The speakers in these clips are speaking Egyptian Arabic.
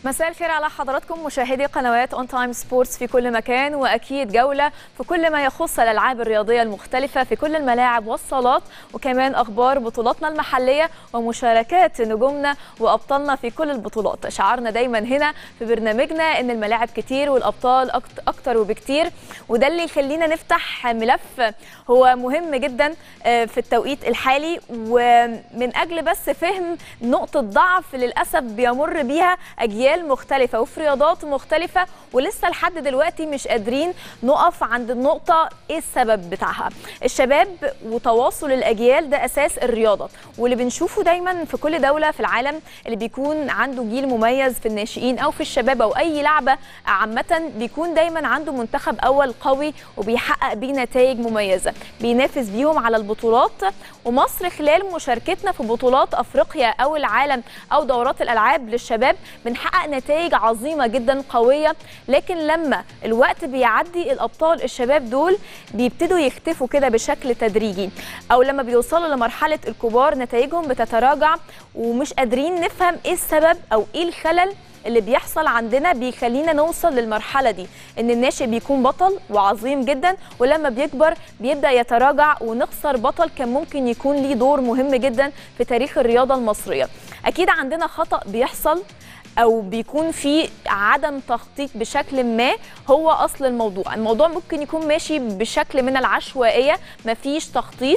مساء الخير على حضراتكم مشاهدي قنوات اون تايم سبورتس في كل مكان واكيد جوله في كل ما يخص الالعاب الرياضيه المختلفه في كل الملاعب والصالات وكمان اخبار بطولاتنا المحليه ومشاركات نجومنا وابطالنا في كل البطولات شعارنا دايما هنا في برنامجنا ان الملاعب كتير والابطال أكت- اكتر وبكتير وده اللي يخلينا نفتح ملف هو مهم جدا آه، في التوقيت الحالي ومن اجل بس فهم نقطه ضعف للاسف بيمر بيها اجيال مختلفه وفي رياضات مختلفه ولسه لحد دلوقتي مش قادرين نقف عند النقطه ايه السبب بتاعها الشباب وتواصل الاجيال ده اساس الرياضه واللي بنشوفه دايما في كل دوله في العالم اللي بيكون عنده جيل مميز في الناشئين او في الشباب او اي لعبه عامه بيكون دايما عنده منتخب اول قوي وبيحقق بيه نتائج مميزه بينافس بيهم على البطولات ومصر خلال مشاركتنا في بطولات افريقيا او العالم او دورات الالعاب للشباب بنحقق نتائج عظيمه جدا قويه لكن لما الوقت بيعدي الابطال الشباب دول بيبتدوا يختفوا كده بشكل تدريجي او لما بيوصلوا لمرحله الكبار نتائجهم بتتراجع ومش قادرين نفهم ايه السبب او ايه الخلل اللي بيحصل عندنا بيخلينا نوصل للمرحله دي ان الناشئ بيكون بطل وعظيم جدا ولما بيكبر بيبدا يتراجع ونخسر بطل كان ممكن يكون ليه دور مهم جدا في تاريخ الرياضه المصريه اكيد عندنا خطا بيحصل او بيكون في عدم تخطيط بشكل ما هو اصل الموضوع الموضوع ممكن يكون ماشي بشكل من العشوائيه مفيش تخطيط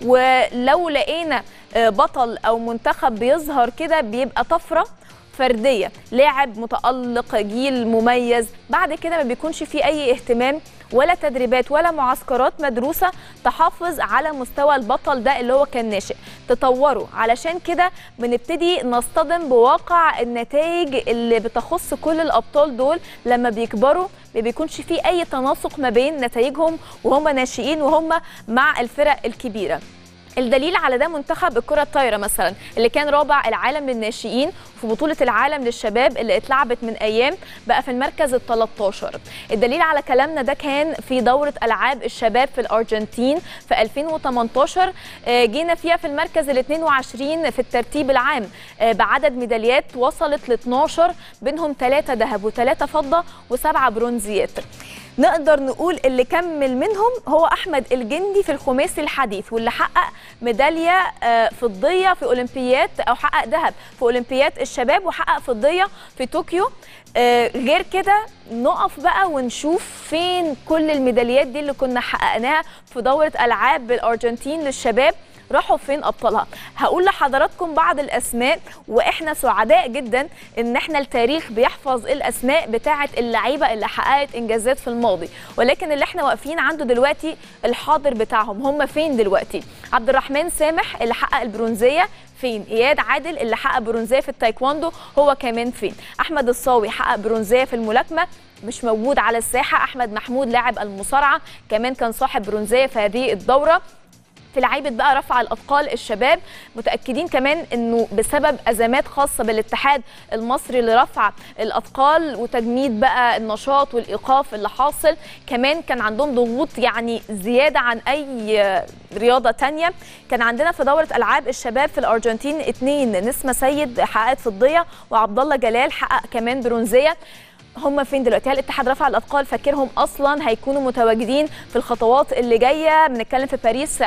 ولو لقينا آه، بطل او منتخب بيظهر كده بيبقى طفره فرديه لاعب متالق جيل مميز بعد كده ما بيكونش فيه اي اهتمام ولا تدريبات ولا معسكرات مدروسه تحافظ على مستوى البطل ده اللي هو كان ناشئ تطوره علشان كده بنبتدي نصطدم بواقع النتائج اللي بتخص كل الابطال دول لما بيكبروا ما بيكونش فيه اي تناسق ما بين نتائجهم وهم ناشئين وهم مع الفرق الكبيره الدليل على ده منتخب الكرة الطايرة مثلا اللي كان رابع العالم للناشئين في بطولة العالم للشباب اللي اتلعبت من أيام بقى في المركز ال 13 الدليل على كلامنا ده كان في دورة ألعاب الشباب في الأرجنتين في 2018 آه، جينا فيها في المركز ال 22 في الترتيب العام آه، بعدد ميداليات وصلت ل 12 بينهم ثلاثة ذهب وثلاثة فضة وسبعة برونزيات نقدر نقول اللي كمل منهم هو احمد الجندي في الخماسي الحديث واللي حقق ميداليه آه، فضيه في اولمبيات او حقق ذهب في اولمبيات الشباب وحقق فضيه في طوكيو آه، غير كده نقف بقى ونشوف فين كل الميداليات دي اللي كنا حققناها في دوره العاب الارجنتين للشباب راحوا فين ابطالها هقول لحضراتكم بعض الاسماء واحنا سعداء جدا ان احنا التاريخ بيحفظ الاسماء بتاعه اللعيبه اللي حققت انجازات في الماضي ولكن اللي احنا واقفين عنده دلوقتي الحاضر بتاعهم هم فين دلوقتي عبد الرحمن سامح اللي حقق البرونزيه فين اياد عادل اللي حقق برونزيه في التايكواندو هو كمان فين احمد الصاوي حقق برونزيه في الملاكمه مش موجود على الساحه احمد محمود لاعب المصارعه كمان كان صاحب برونزيه في هذه الدوره في لعيبه بقى رفع الاثقال الشباب متاكدين كمان انه بسبب ازمات خاصه بالاتحاد المصري لرفع الاثقال وتجميد بقى النشاط والايقاف اللي حاصل كمان كان عندهم ضغوط يعني زياده عن اي رياضه تانية كان عندنا في دوره العاب الشباب في الارجنتين اتنين نسمه سيد حققت فضيه وعبد الله جلال حقق كمان برونزيه هم فين دلوقتي هل الاتحاد رفع الاثقال فاكرهم اصلا هيكونوا متواجدين في الخطوات اللي جايه بنتكلم في باريس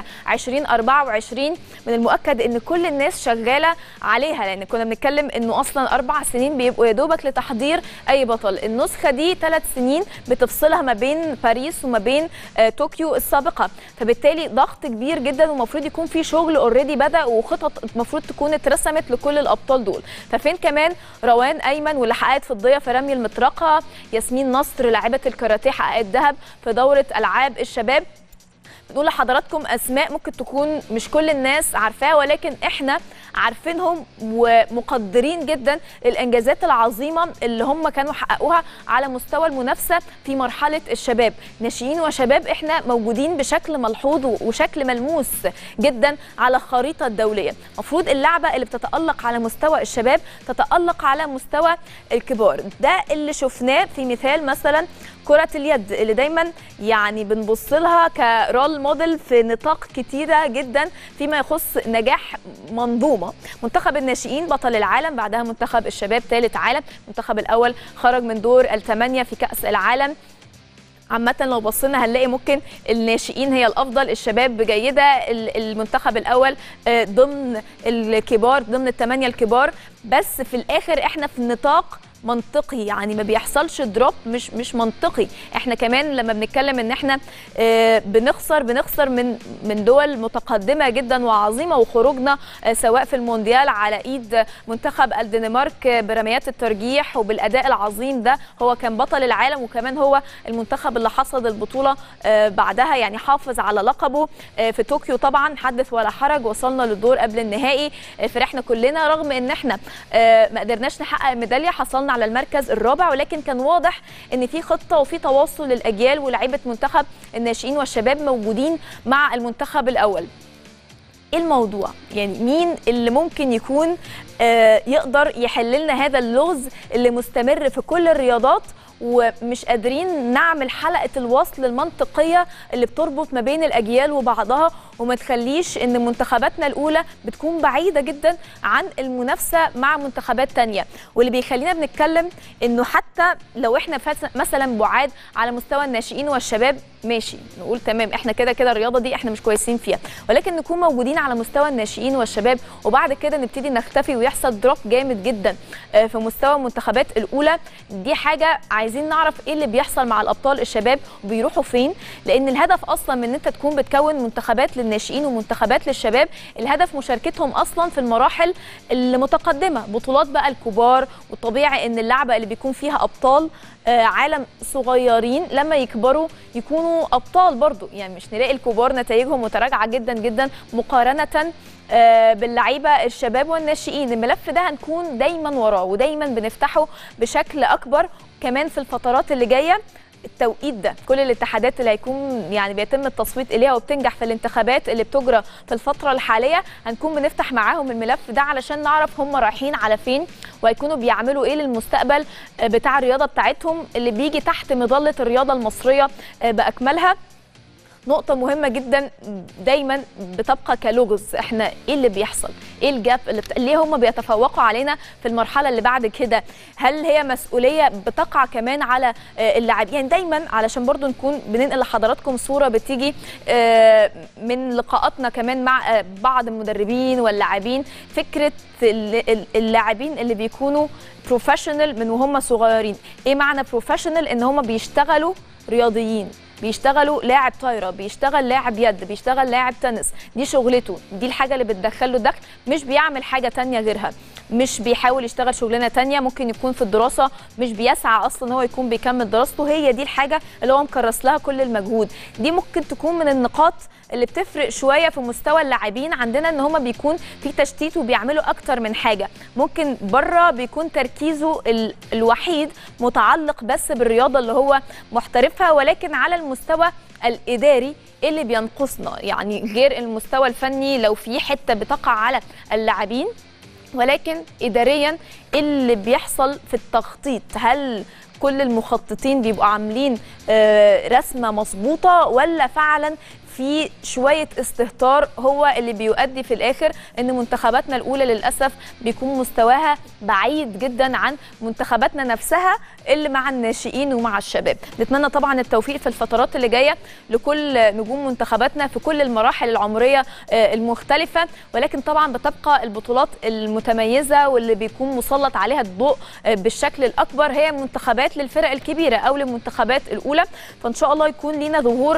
2024 من المؤكد ان كل الناس شغاله عليها لان كنا بنتكلم انه اصلا اربع سنين بيبقوا يا دوبك لتحضير اي بطل النسخه دي ثلاث سنين بتفصلها ما بين باريس وما بين آه، طوكيو السابقه فبالتالي ضغط كبير جدا ومفروض يكون في شغل اوريدي بدا وخطط المفروض تكون اترسمت لكل الابطال دول ففين كمان روان ايمن واللي حققت فضيه في رمي المطرقه ياسمين نصر لاعبه الكاراتيه حققت ذهب في دوره العاب الشباب بنقول لحضراتكم اسماء ممكن تكون مش كل الناس عارفاها ولكن احنا عارفينهم ومقدرين جدا الانجازات العظيمه اللي هم كانوا حققوها على مستوى المنافسه في مرحله الشباب ناشئين وشباب احنا موجودين بشكل ملحوظ وشكل ملموس جدا على الخريطه الدوليه المفروض اللعبه اللي بتتالق على مستوى الشباب تتالق على مستوى الكبار ده اللي شفناه في مثال مثلا كرة اليد اللي دايما يعني بنبص لها كرول موديل في نطاق كتيرة جدا فيما يخص نجاح منظومة روما منتخب الناشئين بطل العالم بعدها منتخب الشباب ثالث عالم المنتخب الاول خرج من دور الثمانيه في كاس العالم عامة لو بصينا هنلاقي ممكن الناشئين هي الافضل الشباب جيده المنتخب الاول ضمن الكبار ضمن الثمانيه الكبار بس في الاخر احنا في نطاق منطقي يعني ما بيحصلش دروب مش مش منطقي احنا كمان لما بنتكلم ان احنا اه بنخسر بنخسر من من دول متقدمه جدا وعظيمه وخروجنا اه سواء في المونديال على ايد منتخب الدنمارك برميات الترجيح وبالاداء العظيم ده هو كان بطل العالم وكمان هو المنتخب اللي حصد البطوله اه بعدها يعني حافظ على لقبه في طوكيو طبعا حدث ولا حرج وصلنا للدور قبل النهائي فرحنا كلنا رغم ان احنا ما قدرناش نحقق ميداليه حصلنا على المركز الرابع ولكن كان واضح ان في خطه وفي تواصل للاجيال ولاعيبه منتخب الناشئين والشباب موجودين مع المنتخب الاول ايه الموضوع يعني مين اللي ممكن يكون آه يقدر يحل لنا هذا اللغز اللي مستمر في كل الرياضات ومش قادرين نعمل حلقه الوصل المنطقيه اللي بتربط ما بين الاجيال وبعضها وما تخليش ان منتخباتنا الاولى بتكون بعيده جدا عن المنافسه مع منتخبات تانية واللي بيخلينا بنتكلم انه حتى لو احنا مثلا بعاد على مستوى الناشئين والشباب ماشي نقول تمام احنا كده كده الرياضه دي احنا مش كويسين فيها ولكن نكون موجودين على مستوى الناشئين والشباب وبعد كده نبتدي نختفي ويحصل دروب جامد جدا في مستوى المنتخبات الاولى دي حاجه عايزين نعرف ايه اللي بيحصل مع الابطال الشباب وبيروحوا فين لان الهدف اصلا من ان انت تكون بتكون منتخبات للناشئين ومنتخبات للشباب الهدف مشاركتهم اصلا في المراحل المتقدمه بطولات بقى الكبار والطبيعي ان اللعبه اللي بيكون فيها ابطال عالم صغيرين لما يكبروا يكونوا ابطال برضو يعني مش نلاقي الكبار نتائجهم متراجعه جدا جدا مقارنه باللعيبه الشباب والناشئين الملف ده هنكون دايما وراه ودايما بنفتحه بشكل اكبر كمان في الفترات اللي جايه التوقيت ده كل الاتحادات اللي هيكون يعني بيتم التصويت اليها وبتنجح في الانتخابات اللي بتجرى في الفتره الحاليه هنكون بنفتح معاهم الملف ده علشان نعرف هم رايحين على فين وهيكونوا بيعملوا ايه للمستقبل بتاع الرياضه بتاعتهم اللي بيجي تحت مظله الرياضه المصريه باكملها نقطة مهمة جدا دايما بتبقى كلغز احنا ايه اللي بيحصل؟ ايه الجاب اللي بت... ليه هم بيتفوقوا علينا في المرحلة اللي بعد كده؟ هل هي مسؤولية بتقع كمان على اللاعبين؟ يعني دايما علشان برضو نكون بننقل لحضراتكم صورة بتيجي من لقاءاتنا كمان مع بعض المدربين واللاعبين فكرة اللاعبين اللي بيكونوا بروفيشنال من وهم صغيرين، ايه معنى بروفيشنال؟ ان هم بيشتغلوا رياضيين بيشتغلوا لاعب طايره بيشتغل لاعب يد بيشتغل لاعب تنس دي شغلته دي الحاجه اللي بتدخله دخل مش بيعمل حاجه تانية غيرها مش بيحاول يشتغل شغلانه تانية ممكن يكون في الدراسه مش بيسعى اصلا هو يكون بيكمل دراسته هي دي الحاجه اللي هو مكرس لها كل المجهود دي ممكن تكون من النقاط اللي بتفرق شويه في مستوى اللاعبين عندنا ان هم بيكون في تشتيت وبيعملوا اكتر من حاجه ممكن بره بيكون تركيزه ال... الوحيد متعلق بس بالرياضه اللي هو محترفها ولكن على المستوى الاداري ايه اللي بينقصنا يعني غير المستوى الفني لو في حته بتقع على اللاعبين ولكن اداريا ايه اللي بيحصل في التخطيط هل كل المخططين بيبقوا عاملين رسمه مظبوطه ولا فعلا في شويه استهتار هو اللي بيؤدي في الاخر ان منتخباتنا الاولى للاسف بيكون مستواها بعيد جدا عن منتخباتنا نفسها اللي مع الناشئين ومع الشباب نتمنى طبعا التوفيق في الفترات اللي جايه لكل نجوم منتخباتنا في كل المراحل العمريه المختلفه ولكن طبعا بتبقى البطولات المتميزه واللي بيكون مسلط عليها الضوء بالشكل الاكبر هي منتخبات للفرق الكبيره او للمنتخبات الاولى فان شاء الله يكون لينا ظهور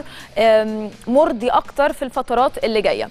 مرضي اكتر في الفترات اللي جايه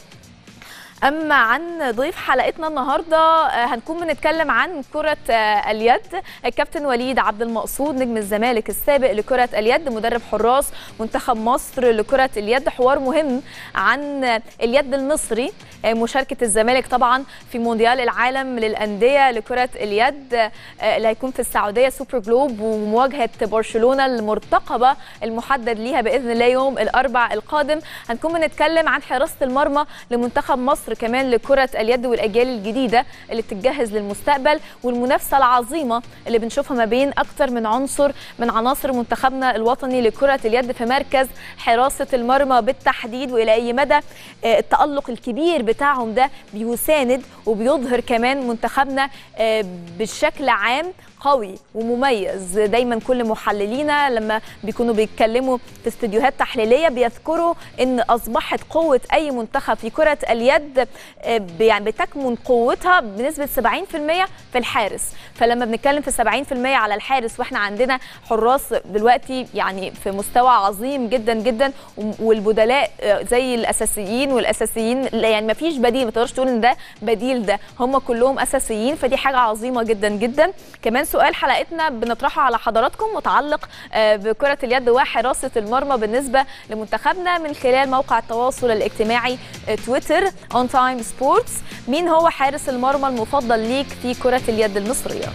اما عن ضيف حلقتنا النهارده هنكون بنتكلم عن كره اليد الكابتن وليد عبد المقصود نجم الزمالك السابق لكره اليد مدرب حراس منتخب مصر لكره اليد حوار مهم عن اليد المصري مشاركه الزمالك طبعا في مونديال العالم للانديه لكره اليد اللي هيكون في السعوديه سوبر جلوب ومواجهه برشلونه المرتقبه المحدد ليها باذن الله يوم الاربع القادم هنكون بنتكلم عن حراسه المرمى لمنتخب مصر مصر كمان لكره اليد والاجيال الجديده اللي بتتجهز للمستقبل والمنافسه العظيمه اللي بنشوفها ما بين اكتر من عنصر من عناصر منتخبنا الوطني لكره اليد في مركز حراسه المرمى بالتحديد والى اي مدى آه، التالق الكبير بتاعهم ده بيساند وبيظهر كمان منتخبنا آه، بالشكل عام قوي ومميز دايما كل محللينا لما بيكونوا بيتكلموا في استديوهات تحليليه بيذكروا ان اصبحت قوه اي منتخب في كره اليد آه، يعني بتكمن قوتها بنسبه 70% في الحارس فلما بنتكلم في 70% على الحارس واحنا عندنا حراس دلوقتي يعني في مستوى عظيم جدا جدا والبدلاء آه، زي الاساسيين والاساسيين لا يعني ما فيش بديل ما تقدرش تقول ان ده بديل ده هم كلهم اساسيين فدي حاجه عظيمه جدا جدا كمان سؤال حلقتنا بنطرحه على حضراتكم متعلق آه، بكره اليد وحراسه المرمى بالنسبه لمنتخبنا من خلال موقع التواصل الاجتماعي آه، تويتر اون تايم سبورتس مين هو حارس المرمى المفضل ليك في كره اليد المصريه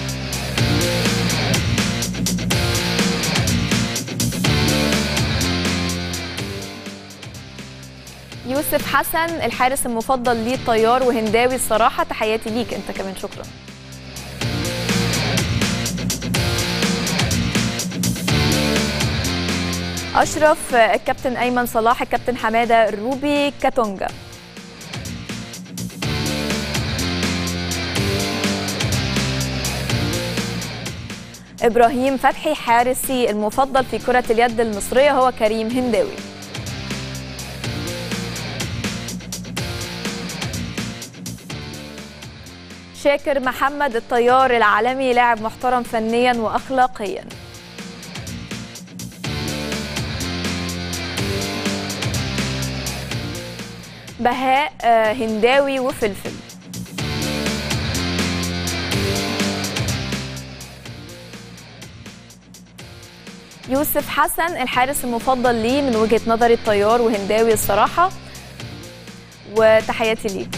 يوسف حسن الحارس المفضل ليه طيار وهنداوي الصراحه تحياتي ليك انت كمان شكرا اشرف الكابتن ايمن صلاح الكابتن حماده الروبي كاتونجا ابراهيم فتحي حارسي المفضل في كره اليد المصريه هو كريم هنداوي شاكر محمد الطيار العالمي لاعب محترم فنيا واخلاقيا بهاء آه، هنداوي وفلفل يوسف حسن الحارس المفضل لي من وجهة نظري الطيار وهنداوي الصراحة وتحياتي ليك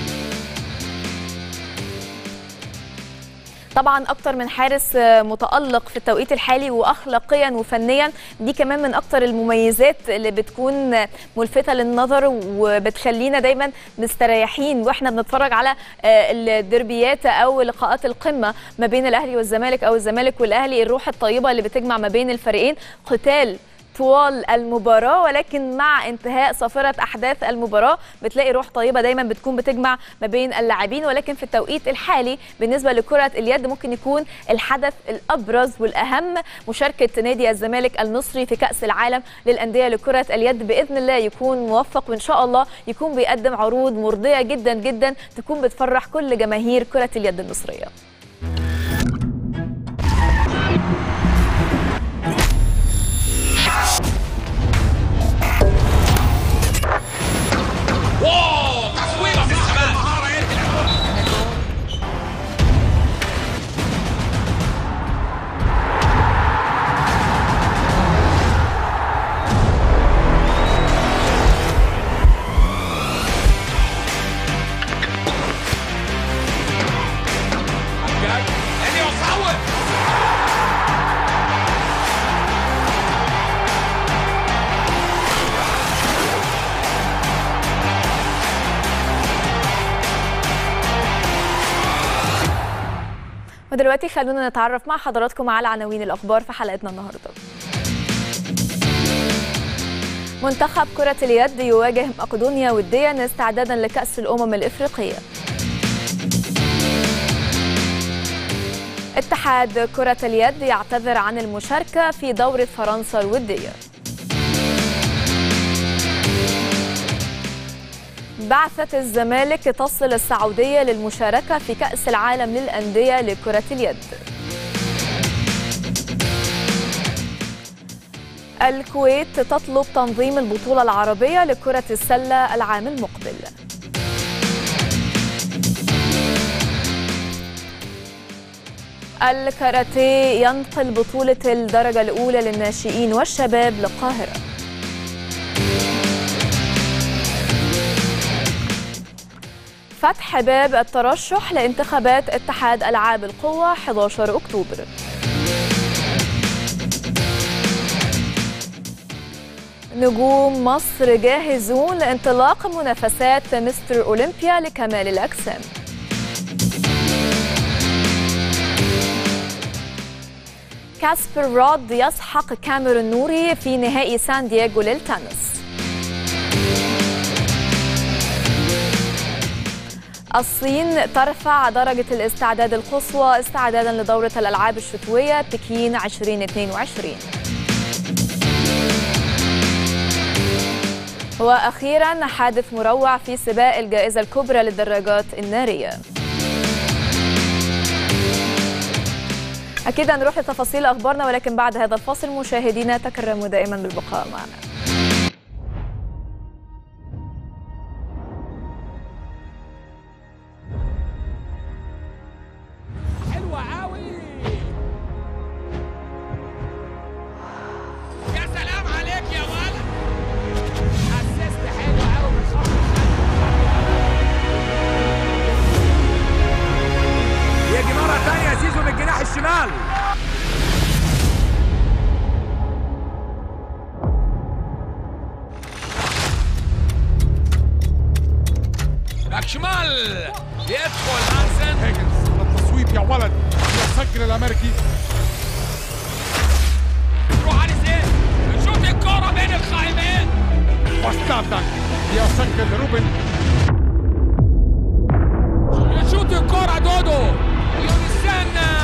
طبعا اكتر من حارس متالق في التوقيت الحالي واخلاقيا وفنيا دي كمان من اكتر المميزات اللي بتكون ملفته للنظر وبتخلينا دايما مستريحين واحنا بنتفرج على الدربيات او لقاءات القمه ما بين الاهلي والزمالك او الزمالك والاهلي الروح الطيبه اللي بتجمع ما بين الفريقين قتال طوال المباراة ولكن مع انتهاء صافرة أحداث المباراة بتلاقي روح طيبة دايما بتكون بتجمع ما بين اللاعبين ولكن في التوقيت الحالي بالنسبة لكرة اليد ممكن يكون الحدث الأبرز والأهم مشاركة نادي الزمالك المصري في كأس العالم للأندية لكرة اليد بإذن الله يكون موفق وإن شاء الله يكون بيقدم عروض مرضية جدا جدا تكون بتفرح كل جماهير كرة اليد المصرية واو تصويبه في السماء حجاج اني اصوب ودلوقتي خلونا نتعرف مع حضراتكم على عناوين الأخبار في حلقتنا النهاردة منتخب كرة اليد يواجه مقدونيا وديا استعدادا لكأس الأمم الإفريقية اتحاد كرة اليد يعتذر عن المشاركة في دورة فرنسا الودية بعثة الزمالك تصل السعودية للمشاركة في كأس العالم للأندية لكرة اليد الكويت تطلب تنظيم البطولة العربية لكرة السلة العام المقبل الكاراتيه ينقل بطولة الدرجة الأولى للناشئين والشباب للقاهرة فتح باب الترشح لانتخابات اتحاد ألعاب القوى 11 أكتوبر نجوم مصر جاهزون لانطلاق منافسات مستر أولمبيا لكمال الأجسام كاسبر رود يسحق كاميرون نوري في نهائي سان دييغو للتنس الصين ترفع درجة الاستعداد القصوى استعدادا لدورة الألعاب الشتوية بكين 2022 وأخيرا حادث مروع في سباق الجائزة الكبرى للدراجات النارية أكيد هنروح لتفاصيل أخبارنا ولكن بعد هذا الفاصل مشاهدينا تكرموا دائما بالبقاء معنا حلوة قوي يا سلام عليك يا ولد اسست حلو قوي من خط يجي مرة تانية زيزو من الجناح الشمال باك شمال يدخل هانسن هيجنز التصويب يا ولد يسجل الامريكي روح على زين شوط الكرة بين القائمين وستاندك يسجل روبن يشوط الكرة دودو ويستنى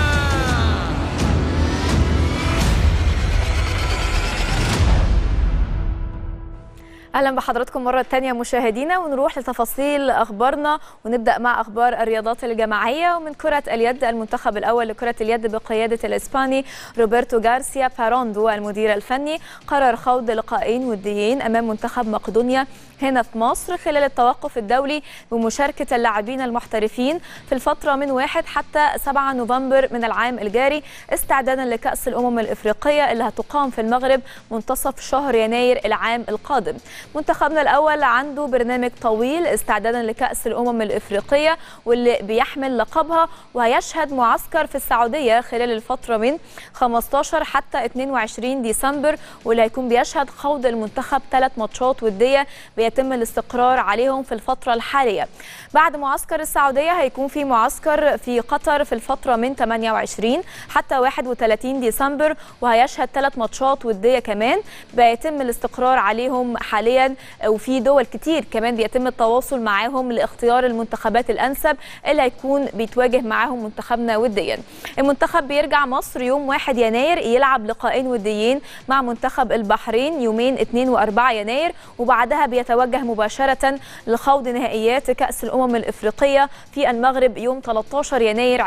اهلا بحضراتكم مره تانية مشاهدينا ونروح لتفاصيل اخبارنا ونبدا مع اخبار الرياضات الجماعيه ومن كره اليد المنتخب الاول لكره اليد بقياده الاسباني روبرتو غارسيا باروندو المدير الفني قرر خوض لقاءين وديين امام منتخب مقدونيا هنا في مصر خلال التوقف الدولي بمشاركه اللاعبين المحترفين في الفتره من 1 حتى 7 نوفمبر من العام الجاري استعدادا لكاس الامم الافريقيه اللي هتقام في المغرب منتصف شهر يناير العام القادم منتخبنا الاول عنده برنامج طويل استعدادا لكاس الامم الافريقيه واللي بيحمل لقبها وهيشهد معسكر في السعوديه خلال الفتره من 15 حتى 22 ديسمبر واللي هيكون بيشهد خوض المنتخب ثلاث ماتشات وديه بيتم الاستقرار عليهم في الفتره الحاليه بعد معسكر السعوديه هيكون في معسكر في قطر في الفتره من 28 حتى 31 ديسمبر وهيشهد ثلاث ماتشات وديه كمان بيتم الاستقرار عليهم حاليا وفي دول كتير كمان بيتم التواصل معاهم لاختيار المنتخبات الانسب اللي هيكون بيتواجه معاهم منتخبنا وديا المنتخب بيرجع مصر يوم 1 يناير يلعب لقاءين وديين مع منتخب البحرين يومين 2 و4 يناير وبعدها بيتوجه مباشره لخوض نهائيات كاس الامم الافريقيه في المغرب يوم 13 يناير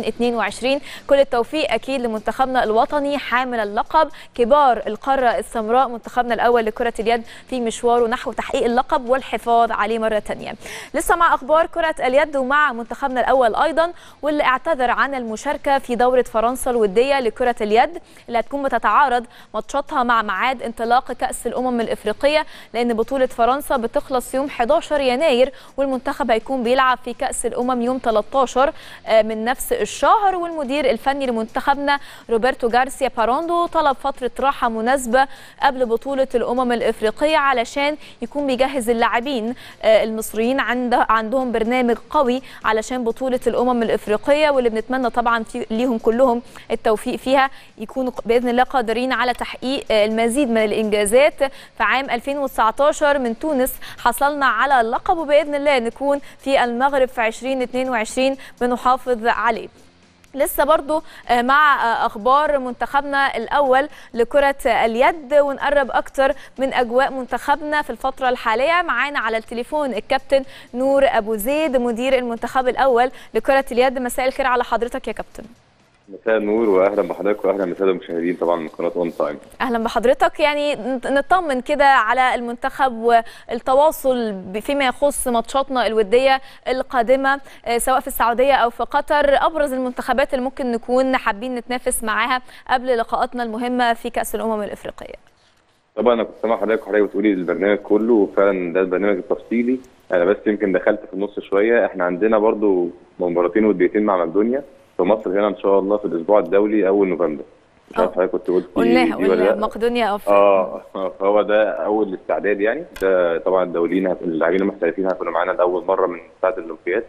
2022 كل التوفيق اكيد لمنتخبنا الوطني حامل اللقب كبار القاره السمراء منتخبنا الاول لكره اليد في مشواره نحو تحقيق اللقب والحفاظ عليه مرة تانية لسه مع أخبار كرة اليد ومع منتخبنا الأول أيضا واللي اعتذر عن المشاركة في دورة فرنسا الودية لكرة اليد اللي هتكون بتتعارض ماتشاتها مع ميعاد انطلاق كأس الأمم الإفريقية لأن بطولة فرنسا بتخلص يوم 11 يناير والمنتخب هيكون بيلعب في كأس الأمم يوم 13 من نفس الشهر والمدير الفني لمنتخبنا روبرتو غارسيا باروندو طلب فترة راحة مناسبة قبل بطولة الأمم الإفريقية علشان يكون بيجهز اللاعبين المصريين عند عندهم برنامج قوي علشان بطولة الأمم الإفريقية واللي بنتمنى طبعا في ليهم كلهم التوفيق فيها يكونوا بإذن الله قادرين على تحقيق المزيد من الإنجازات في عام 2019 من تونس حصلنا على اللقب وبإذن الله نكون في المغرب في 2022 بنحافظ عليه لسه برضو مع اخبار منتخبنا الاول لكره اليد ونقرب اكتر من اجواء منتخبنا في الفتره الحاليه معانا على التليفون الكابتن نور ابو زيد مدير المنتخب الاول لكره اليد مساء الخير على حضرتك يا كابتن مساء النور واهلا بحضرتك واهلا بالساده المشاهدين طبعا من قناه اون تايم اهلا بحضرتك يعني نطمن كده على المنتخب والتواصل فيما يخص ماتشاتنا الوديه القادمه سواء في السعوديه او في قطر ابرز المنتخبات اللي ممكن نكون حابين نتنافس معاها قبل لقاءاتنا المهمه في كاس الامم الافريقيه طبعا انا كنت سامع حضرتك وحضرتك بتقولي البرنامج كله وفعلا ده البرنامج التفصيلي انا بس يمكن دخلت في النص شويه احنا عندنا برضو مباراتين وديتين مع مقدونيا في مصر هنا ان شاء الله في الاسبوع الدولي اول نوفمبر مش عارف آه. حضرتك كنت قلت قلناها دي ولا قلناها لأ. مقدونيا أف... اه فهو ده اول استعداد يعني ده طبعا الدوليين هت- اللاعبين المحترفين هيكونوا معانا لاول مره من ساعه الاولمبياد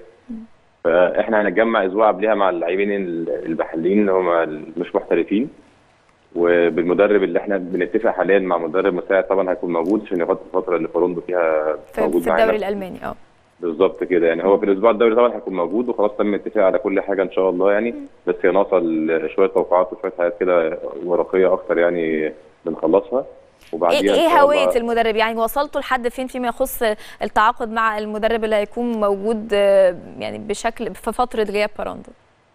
فاحنا هنتجمع اسبوع قبلها مع اللاعبين ال- المحليين اللي هم مش محترفين وبالمدرب اللي احنا بنتفق حاليا مع مدرب مساعد طبعا هيكون موجود عشان يغطي الفتره اللي فاروندو فيها في, موجود في معانا الدوري الألماني اه بالظبط كده يعني هو في الاسبوع الدوري طبعا هيكون موجود وخلاص تم الاتفاق على كل حاجه ان شاء الله يعني بس هي ناقصه ال- شويه توقعات وشويه حاجات كده ورقيه اكتر يعني بنخلصها ايه وبعديها إن ايه شاء هويه الله- المدرب يعني وصلتوا لحد فين فيما يخص التعاقد مع المدرب اللي هيكون موجود آه، يعني بشكل في فتره غياب باراندو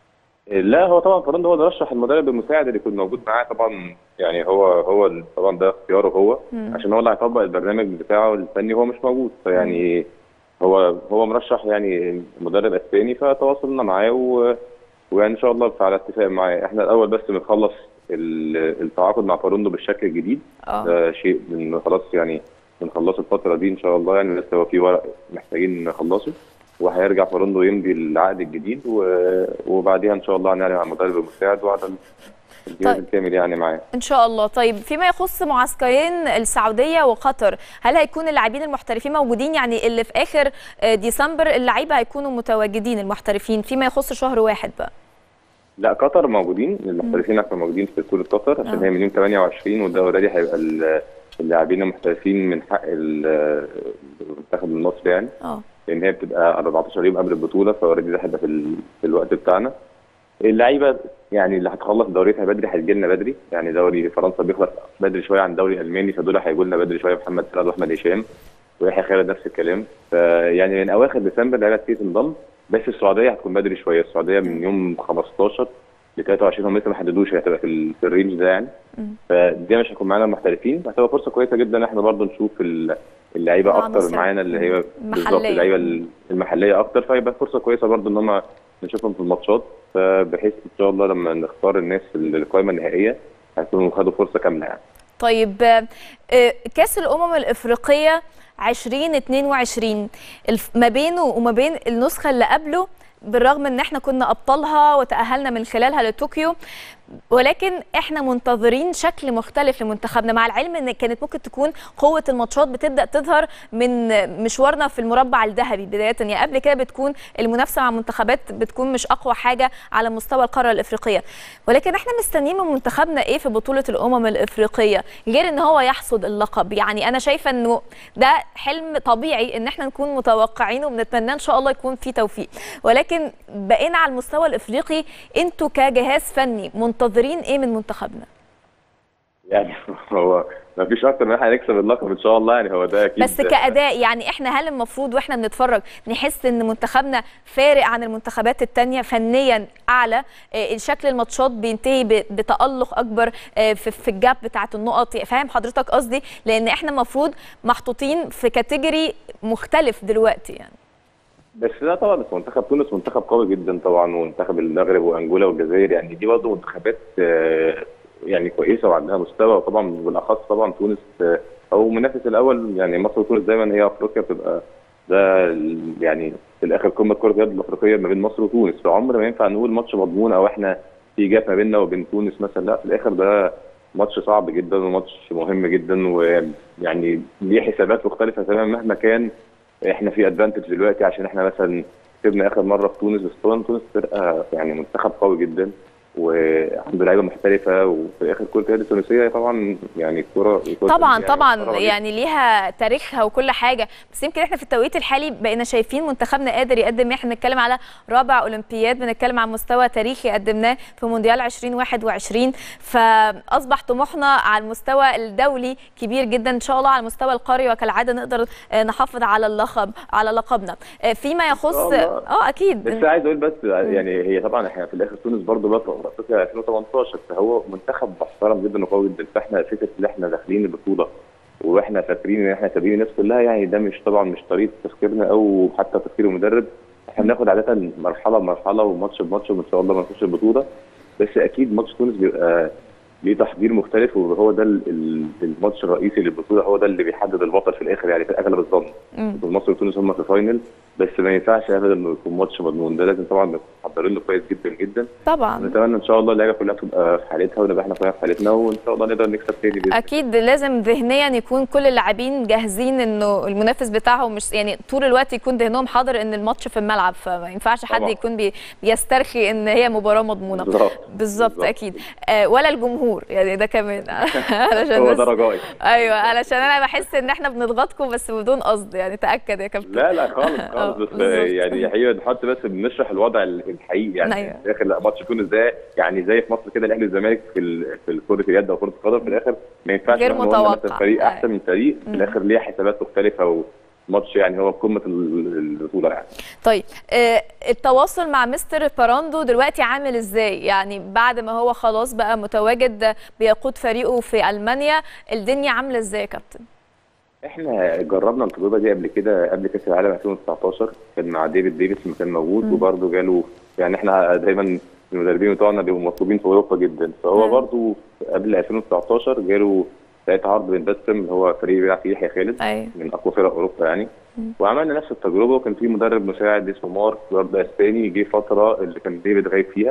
لا هو طبعا فرندا هو اللي رشح المدرب المساعد اللي يكون موجود معاه طبعا يعني هو هو ال- طبعا ده اختياره هو عشان هو اللي هيطبق البرنامج بتاعه الفني هو مش موجود فيعني هو هو مرشح يعني مدرب اسباني فتواصلنا معاه و... ويعني ان شاء الله على اتفاق معاه احنا الاول بس بنخلص ال- التعاقد مع فاروندو بالشكل الجديد اه ده شيء من خلاص يعني بنخلصه الفترة دي إن شاء الله يعني لسه هو في ورق محتاجين نخلصه وهيرجع فاروندو يمضي العقد الجديد و... وبعديها إن شاء الله هنعلن عن المدرب المساعد وعلى الجهاز طيب. الكامل يعني معاه ان شاء الله طيب فيما يخص معسكرين السعوديه وقطر هل هيكون اللاعبين المحترفين موجودين يعني اللي في اخر آه، ديسمبر اللعيبه هيكونوا متواجدين المحترفين فيما يخص شهر واحد بقى لا قطر موجودين المحترفين هيكونوا موجودين في بطولة قطر عشان آه. هي من يوم 28 وده اوريدي هيبقى ال- اللاعبين المحترفين من حق ال- المنتخب المصري يعني اه لان هي بتبقى 14 يوم قبل البطوله فاوريدي ده هيبقى في, ال... في الوقت بتاعنا اللعيبه يعني اللي هتخلص دوريتها بدري هتجي لنا بدري يعني دوري فرنسا بيخلص بدري شويه عن الدوري الالماني فدول هيجوا لنا بدري شويه محمد سعد واحمد هشام ويحيى خالد نفس الكلام فيعني من اواخر ديسمبر اللعيبه تبتدي تنضم بس السعوديه هتكون بدري شويه السعوديه من يوم 15 ل 23 هم لسه ما حددوش هي هتبقى في, ال... في الرينج ده يعني فدي مش هيكون معانا المحترفين هتبقى فرصه كويسه جدا ان احنا برضه نشوف ال- اللعيبه مع اكتر مصر. معانا اللي هي بالظبط محلية. اللعيبه المحليه اكتر فيبقى فرصه كويسه برضه ان هم نشوفهم في الماتشات فبحيث ان شاء الله لما نختار الناس للقائمه النهائيه هيكونوا خدوا فرصه كامله يعني طيب آه، آه، كاس الامم الافريقيه 2022 الف- ما بينه وما بين النسخه اللي قبله بالرغم ان احنا كنا ابطالها وتاهلنا من خلالها لطوكيو ولكن احنا منتظرين شكل مختلف لمنتخبنا مع العلم ان كانت ممكن تكون قوه الماتشات بتبدا تظهر من مشوارنا في المربع الذهبي بدايه يعني قبل كده بتكون المنافسه مع منتخبات بتكون مش اقوى حاجه على مستوى القاره الافريقيه ولكن احنا مستنيين من منتخبنا ايه في بطوله الامم الافريقيه غير ان هو يحصد اللقب يعني انا شايفه انه ده حلم طبيعي ان احنا نكون متوقعينه وبنتمناه ان شاء الله يكون فيه توفيق ولكن بقينا على المستوى الافريقي انتوا كجهاز فني منتظرين ايه من منتخبنا يعني هو ما فيش اكتر من احنا هنكسب اللقب ان شاء الله يعني هو ده اكيد بس كاداء يعني احنا هل المفروض واحنا بنتفرج نحس ان منتخبنا فارق عن المنتخبات التانية فنيا اعلى آه، شكل الماتشات بينتهي ب- بتالق اكبر آه، في في الجاب بتاعه النقط فاهم حضرتك قصدي لان احنا المفروض محطوطين في كاتيجوري مختلف دلوقتي يعني بس لا طبعا بس منتخب تونس منتخب قوي جدا طبعا ومنتخب المغرب وانجولا والجزائر يعني دي برضه منتخبات آه، يعني كويسه وعندها مستوى وطبعا بالاخص طبعا تونس آه، او المنافس الاول يعني مصر وتونس دايما هي افريقيا بتبقى ده ال- يعني في الاخر قمه كره اليد الافريقيه ما بين مصر وتونس فعمر ما ينفع نقول ماتش مضمون او احنا في جاب ما بيننا وبين تونس مثلا لا في الاخر ده ماتش صعب جدا وماتش مهم جدا ويعني ليه حسابات مختلفه تماما مهما كان احنا في ادفانتج دلوقتي عشان احنا مثلا كسبنا اخر مره في تونس بس طبعا تونس فرقه يعني منتخب قوي جدا وعنده لعيبه محترفه وفي الاخر كره اليد التونسيه طبعا يعني الكره الكرة طبعا التونسية طبعا محترمة جداً. يعني ليها تاريخها وكل حاجه بس يمكن احنا في التوقيت الحالي بقينا شايفين منتخبنا قادر يقدم احنا بنتكلم على رابع اولمبياد بنتكلم عن مستوى تاريخي قدمناه في مونديال 2021 فاصبح طموحنا على المستوى الدولي كبير جدا ان شاء الله على المستوى القاري وكالعاده نقدر آه، نحافظ على اللقب على لقبنا آه، فيما يخص الله. اه اكيد بس عايز اقول بس يعني هي طبعا احنا في الاخر تونس برضه بطل افريقيا 2018 فهو منتخب محترم جدا وقوي جدا فاحنا فكره ان احنا داخلين البطوله واحنا فاكرين ان احنا سابقين الناس كلها يعني ده مش طبعا مش طريقه تفكيرنا او حتى تفكير المدرب احنا بناخد عاده مرحله بمرحله وماتش بماتش وان شاء الله ما نخش البطوله بس اكيد ماتش تونس بيبقى ليه تحضير مختلف وهو ده ال- ال- الماتش الرئيسي للبطوله هو ده اللي بيحدد البطل في الاخر يعني في اغلب الظن مم. مصر وتونس هم في فاينل بس ما ينفعش ابدا انه يكون ماتش مضمون ده لازم طبعا نبقى محضرين له كويس جدا جدا طبعا نتمنى ان شاء الله اللعيبه كلها تبقى في حالتها ونبقى احنا كلنا في حالتنا وان شاء الله نقدر نكسب تاني باذن اكيد لازم ذهنيا يكون كل اللاعبين جاهزين انه المنافس بتاعهم مش يعني طول الوقت يكون ذهنهم حاضر ان الماتش في الملعب فما ينفعش حد طبعاً. يكون بي بيسترخي ان هي مباراه مضمونه بالظبط. بالظبط بالظبط. اكيد آه ولا الجمهور يعني ده كمان علشان هو بس- ده رجائي ايوه علشان انا بحس ان احنا بنضغطكم بس بدون قصد يعني تاكد يا كابتن لا لا خالص آه، خالص بس بالظبط. يعني هي بنحط بس بنشرح الوضع الحقيقي يعني أيوة. في الاخر لا ماتش تونس ده يعني زي في مصر كده الاهلي والزمالك في ال- في كره اليد او كره القدم في الاخر ما ينفعش غير نقول إن مثلا متوقع. فريق أيوة. احسن من فريق في الاخر ليه حسابات مختلفه وماتش يعني هو قمه ال- البطوله يعني طيب آه، التواصل مع مستر باراندو دلوقتي عامل ازاي يعني بعد ما هو خلاص بقى متواجد بيقود فريقه في المانيا الدنيا عامله ازاي يا كابتن احنا جربنا التجربه دي قبل كده قبل كاس العالم 2019 كان مع ديفيد ديفيس ما كان موجود وبرده جاله يعني احنا دايما المدربين بتوعنا بيبقوا مطلوبين في اوروبا جدا فهو نعم. برده قبل 2019 جاله ساعتها عرض من باتسم اللي هو فريق بيلعب فيه يحيى خالد ايوه من اقوى فرق اوروبا يعني وعملنا نفس التجربه وكان في مدرب مساعد اسمه مارك برضه اسباني جه فتره اللي كان ديفيد غايب فيها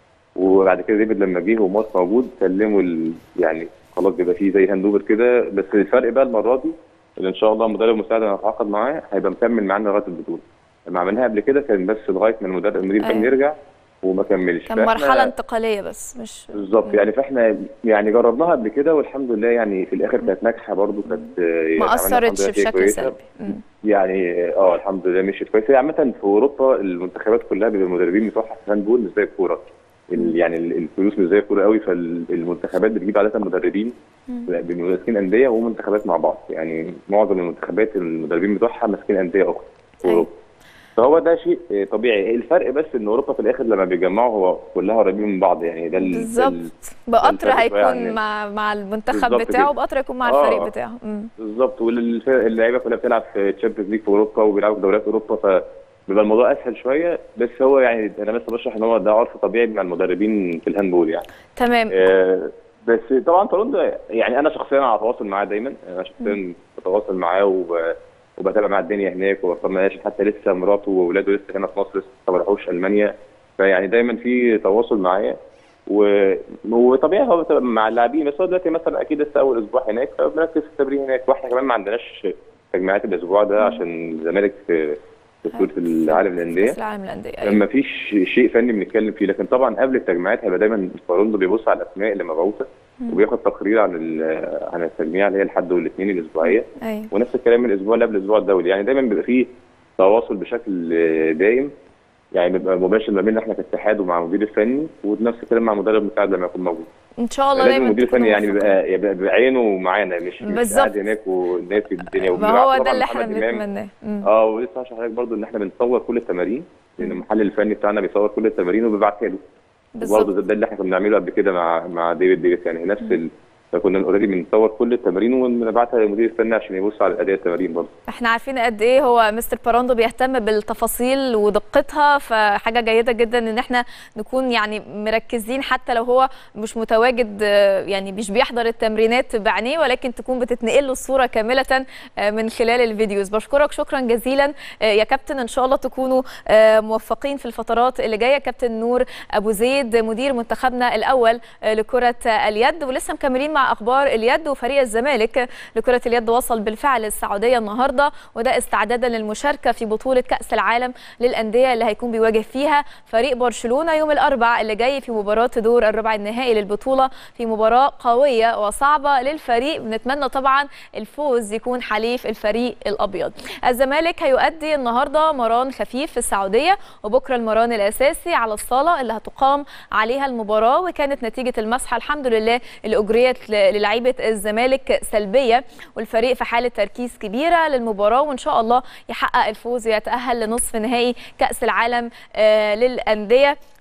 وبعد كده ديفيد لما جه ومارك موجود سلموا ال... يعني خلاص بيبقى فيه زي هاند اوفر كده بس الفرق بقى المره دي اللي ان شاء الله المدرب المساعد اللي هنتعاقد معاه هيبقى مكمل معانا لغايه البطوله لما عملناها قبل كده كان بس لغايه ما المدرب المدير الفني أيوة. يرجع وما كملش كان فإحنا- مرحله انتقاليه بس مش بالظبط يعني فاحنا يعني جربناها قبل كده والحمد لله يعني في الاخر كانت ناجحه برضه كانت يعني ما عملنا الحمد اثرتش لله نتيجة بشكل كويسة. سلبي مم. يعني اه الحمد لله مشيت كويس هي عامة في اوروبا المنتخبات كلها بيبقى المدربين بتوعها في الهاندبول مش زي الكورة ال- يعني ال- الفلوس مش زي الكورة قوي فالمنتخبات بتجيب عادة مدربين بيبقوا ماسكين أندية ومنتخبات مع بعض يعني معظم المنتخبات المدربين بتوعها ماسكين أندية أخرى في أيوة. أوروبا فهو ده شيء آه، طبيعي الفرق بس ان اوروبا في الاخر لما بيجمعوا هو كلها قريبين من بعض يعني ده ال- ده ال- بالظبط بقطر الفرق شوية هيكون عننا. مع مع المنتخب بالظبط بتاعه كده. وبقطر هيكون مع آه. الفريق بتاعه مم. بالظبط واللعيبه كلها بتلعب في تشامبيونز ليج في اوروبا وبيلعبوا في دوريات اوروبا فبيبقى الموضوع اسهل شويه بس هو يعني انا بس بشرح ان هو ده عرف طبيعي مع المدربين في الهاندبول يعني تمام آه، بس طبعا طالون ده يعني انا شخصيا على تواصل معاه دايما انا شخصيا بتواصل معاه وب- وبتابع مع الدنيا هناك وبطمن حتى لسه مراته واولاده لسه هنا في مصر لسه ما راحوش المانيا فيعني دايما في تواصل معايا و... وطبيعي هو بتبقى مع اللاعبين بس هو دلوقتي مثلا اكيد لسه اول اسبوع هناك فبنركز في التمرين هناك واحنا كمان ما عندناش تجميعات الاسبوع ده عشان الزمالك في في بطوله العالم للانديه كاس العالم للانديه أيوة. ما فيش شيء فني بنتكلم فيه لكن طبعا قبل التجميعات هيبقى دايما فاروندو بيبص على الاسماء اللي مبعوثه وبياخد تقرير عن ال- عن التجميع اللي هي الحد والاثنين الاسبوعيه ايوه ونفس الكلام من الاسبوع اللي قبل الاسبوع الدولي يعني دايما بيبقى فيه تواصل بشكل آه، دايم يعني بيبقى مباشر ما بيننا احنا كاتحاد ومع المدير الفني ونفس الكلام مع المدرب المساعد لما يكون موجود ان شاء الله لازم دايما المدير تكونوا الفني يعني موفقين. بيبقى يبقى بعينه معانا مش مش بالظبط. قاعد هناك وناسي الدنيا ما وبنبعت هو ده طبعاً اللي احنا محمد إمام. بنتمناه مم. اه ولسه عشان حضرتك برضو ان احنا بنصور كل التمارين لان المحلل الفني بتاعنا بيصور كل التمارين وبيبعتها له بالظبط برضه ده, ده اللي احنا كنا بنعمله قبل كده مع مع ديفيد ديفيس يعني نفس ال... فكنا اوريدي بنصور كل التمارين ونبعتها للمدير الفني عشان يبص على اداء التمارين برضه احنا عارفين قد ايه هو مستر باراندو بيهتم بالتفاصيل ودقتها فحاجه جيده جدا ان احنا نكون يعني مركزين حتى لو هو مش متواجد آه، يعني مش بيحضر التمرينات بعينيه ولكن تكون بتتنقل له الصوره كامله آه، من خلال الفيديوز بشكرك شكرا جزيلا آه، يا كابتن ان شاء الله تكونوا آه، موفقين في الفترات اللي جايه كابتن نور ابو زيد مدير منتخبنا الاول آه، لكره اليد ولسه مكملين مع اخبار اليد وفريق الزمالك لكره اليد وصل بالفعل السعوديه النهارده وده استعدادا للمشاركه في بطوله كاس العالم للانديه اللي هيكون بيواجه فيها فريق برشلونه يوم الاربعاء اللي جاي في مباراه دور الربع النهائي للبطوله في مباراه قويه وصعبه للفريق بنتمنى طبعا الفوز يكون حليف الفريق الابيض الزمالك هيؤدي النهارده مران خفيف في السعوديه وبكره المران الاساسي على الصاله اللي هتقام عليها المباراه وكانت نتيجه المسحه الحمد لله اللي اجريت ل- للعيبه الزمالك سلبيه والفريق في حاله تركيز كبيره للمباراه وان شاء الله يحقق الفوز ويتاهل لنصف نهائي كاس العالم آه، للانديه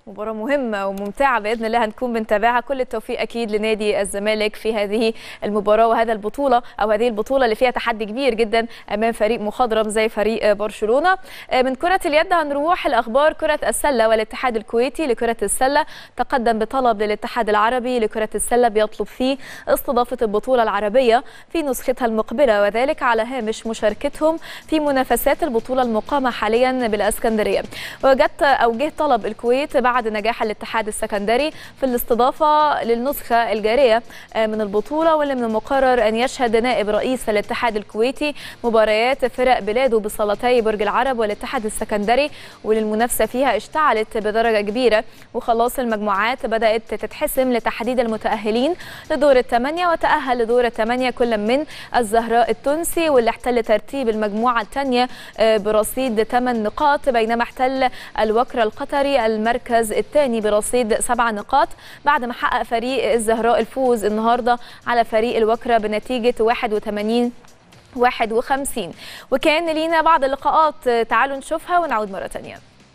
مباراة مهمة وممتعة بإذن الله هنكون بنتابعها كل التوفيق أكيد لنادي الزمالك في هذه المباراة وهذا البطولة أو هذه البطولة اللي فيها تحدي كبير جدا أمام فريق مخضرم زي فريق برشلونة من كرة اليد هنروح الأخبار كرة السلة والاتحاد الكويتي لكرة السلة تقدم بطلب للاتحاد العربي لكرة السلة بيطلب فيه استضافة البطولة العربية في نسختها المقبلة وذلك على هامش مشاركتهم في منافسات البطولة المقامة حاليا بالاسكندرية وجدت أو جه طلب الكويت بعد نجاح الاتحاد السكندري في الاستضافة للنسخة الجارية من البطولة واللي من المقرر أن يشهد نائب رئيس الاتحاد الكويتي مباريات فرق بلاده بصالتي برج العرب والاتحاد السكندري والمنافسة فيها اشتعلت بدرجة كبيرة وخلاص المجموعات بدأت تتحسم لتحديد المتأهلين لدور الثمانية وتأهل لدور الثمانية كل من الزهراء التونسي واللي احتل ترتيب المجموعة الثانية برصيد 8 نقاط بينما احتل الوكر القطري المركز الثاني برصيد 7 نقاط بعد ما حقق فريق الزهراء الفوز النهارده على فريق الوكرة بنتيجة 81 51 وكان لينا بعض اللقاءات تعالوا نشوفها ونعود مرة ثانية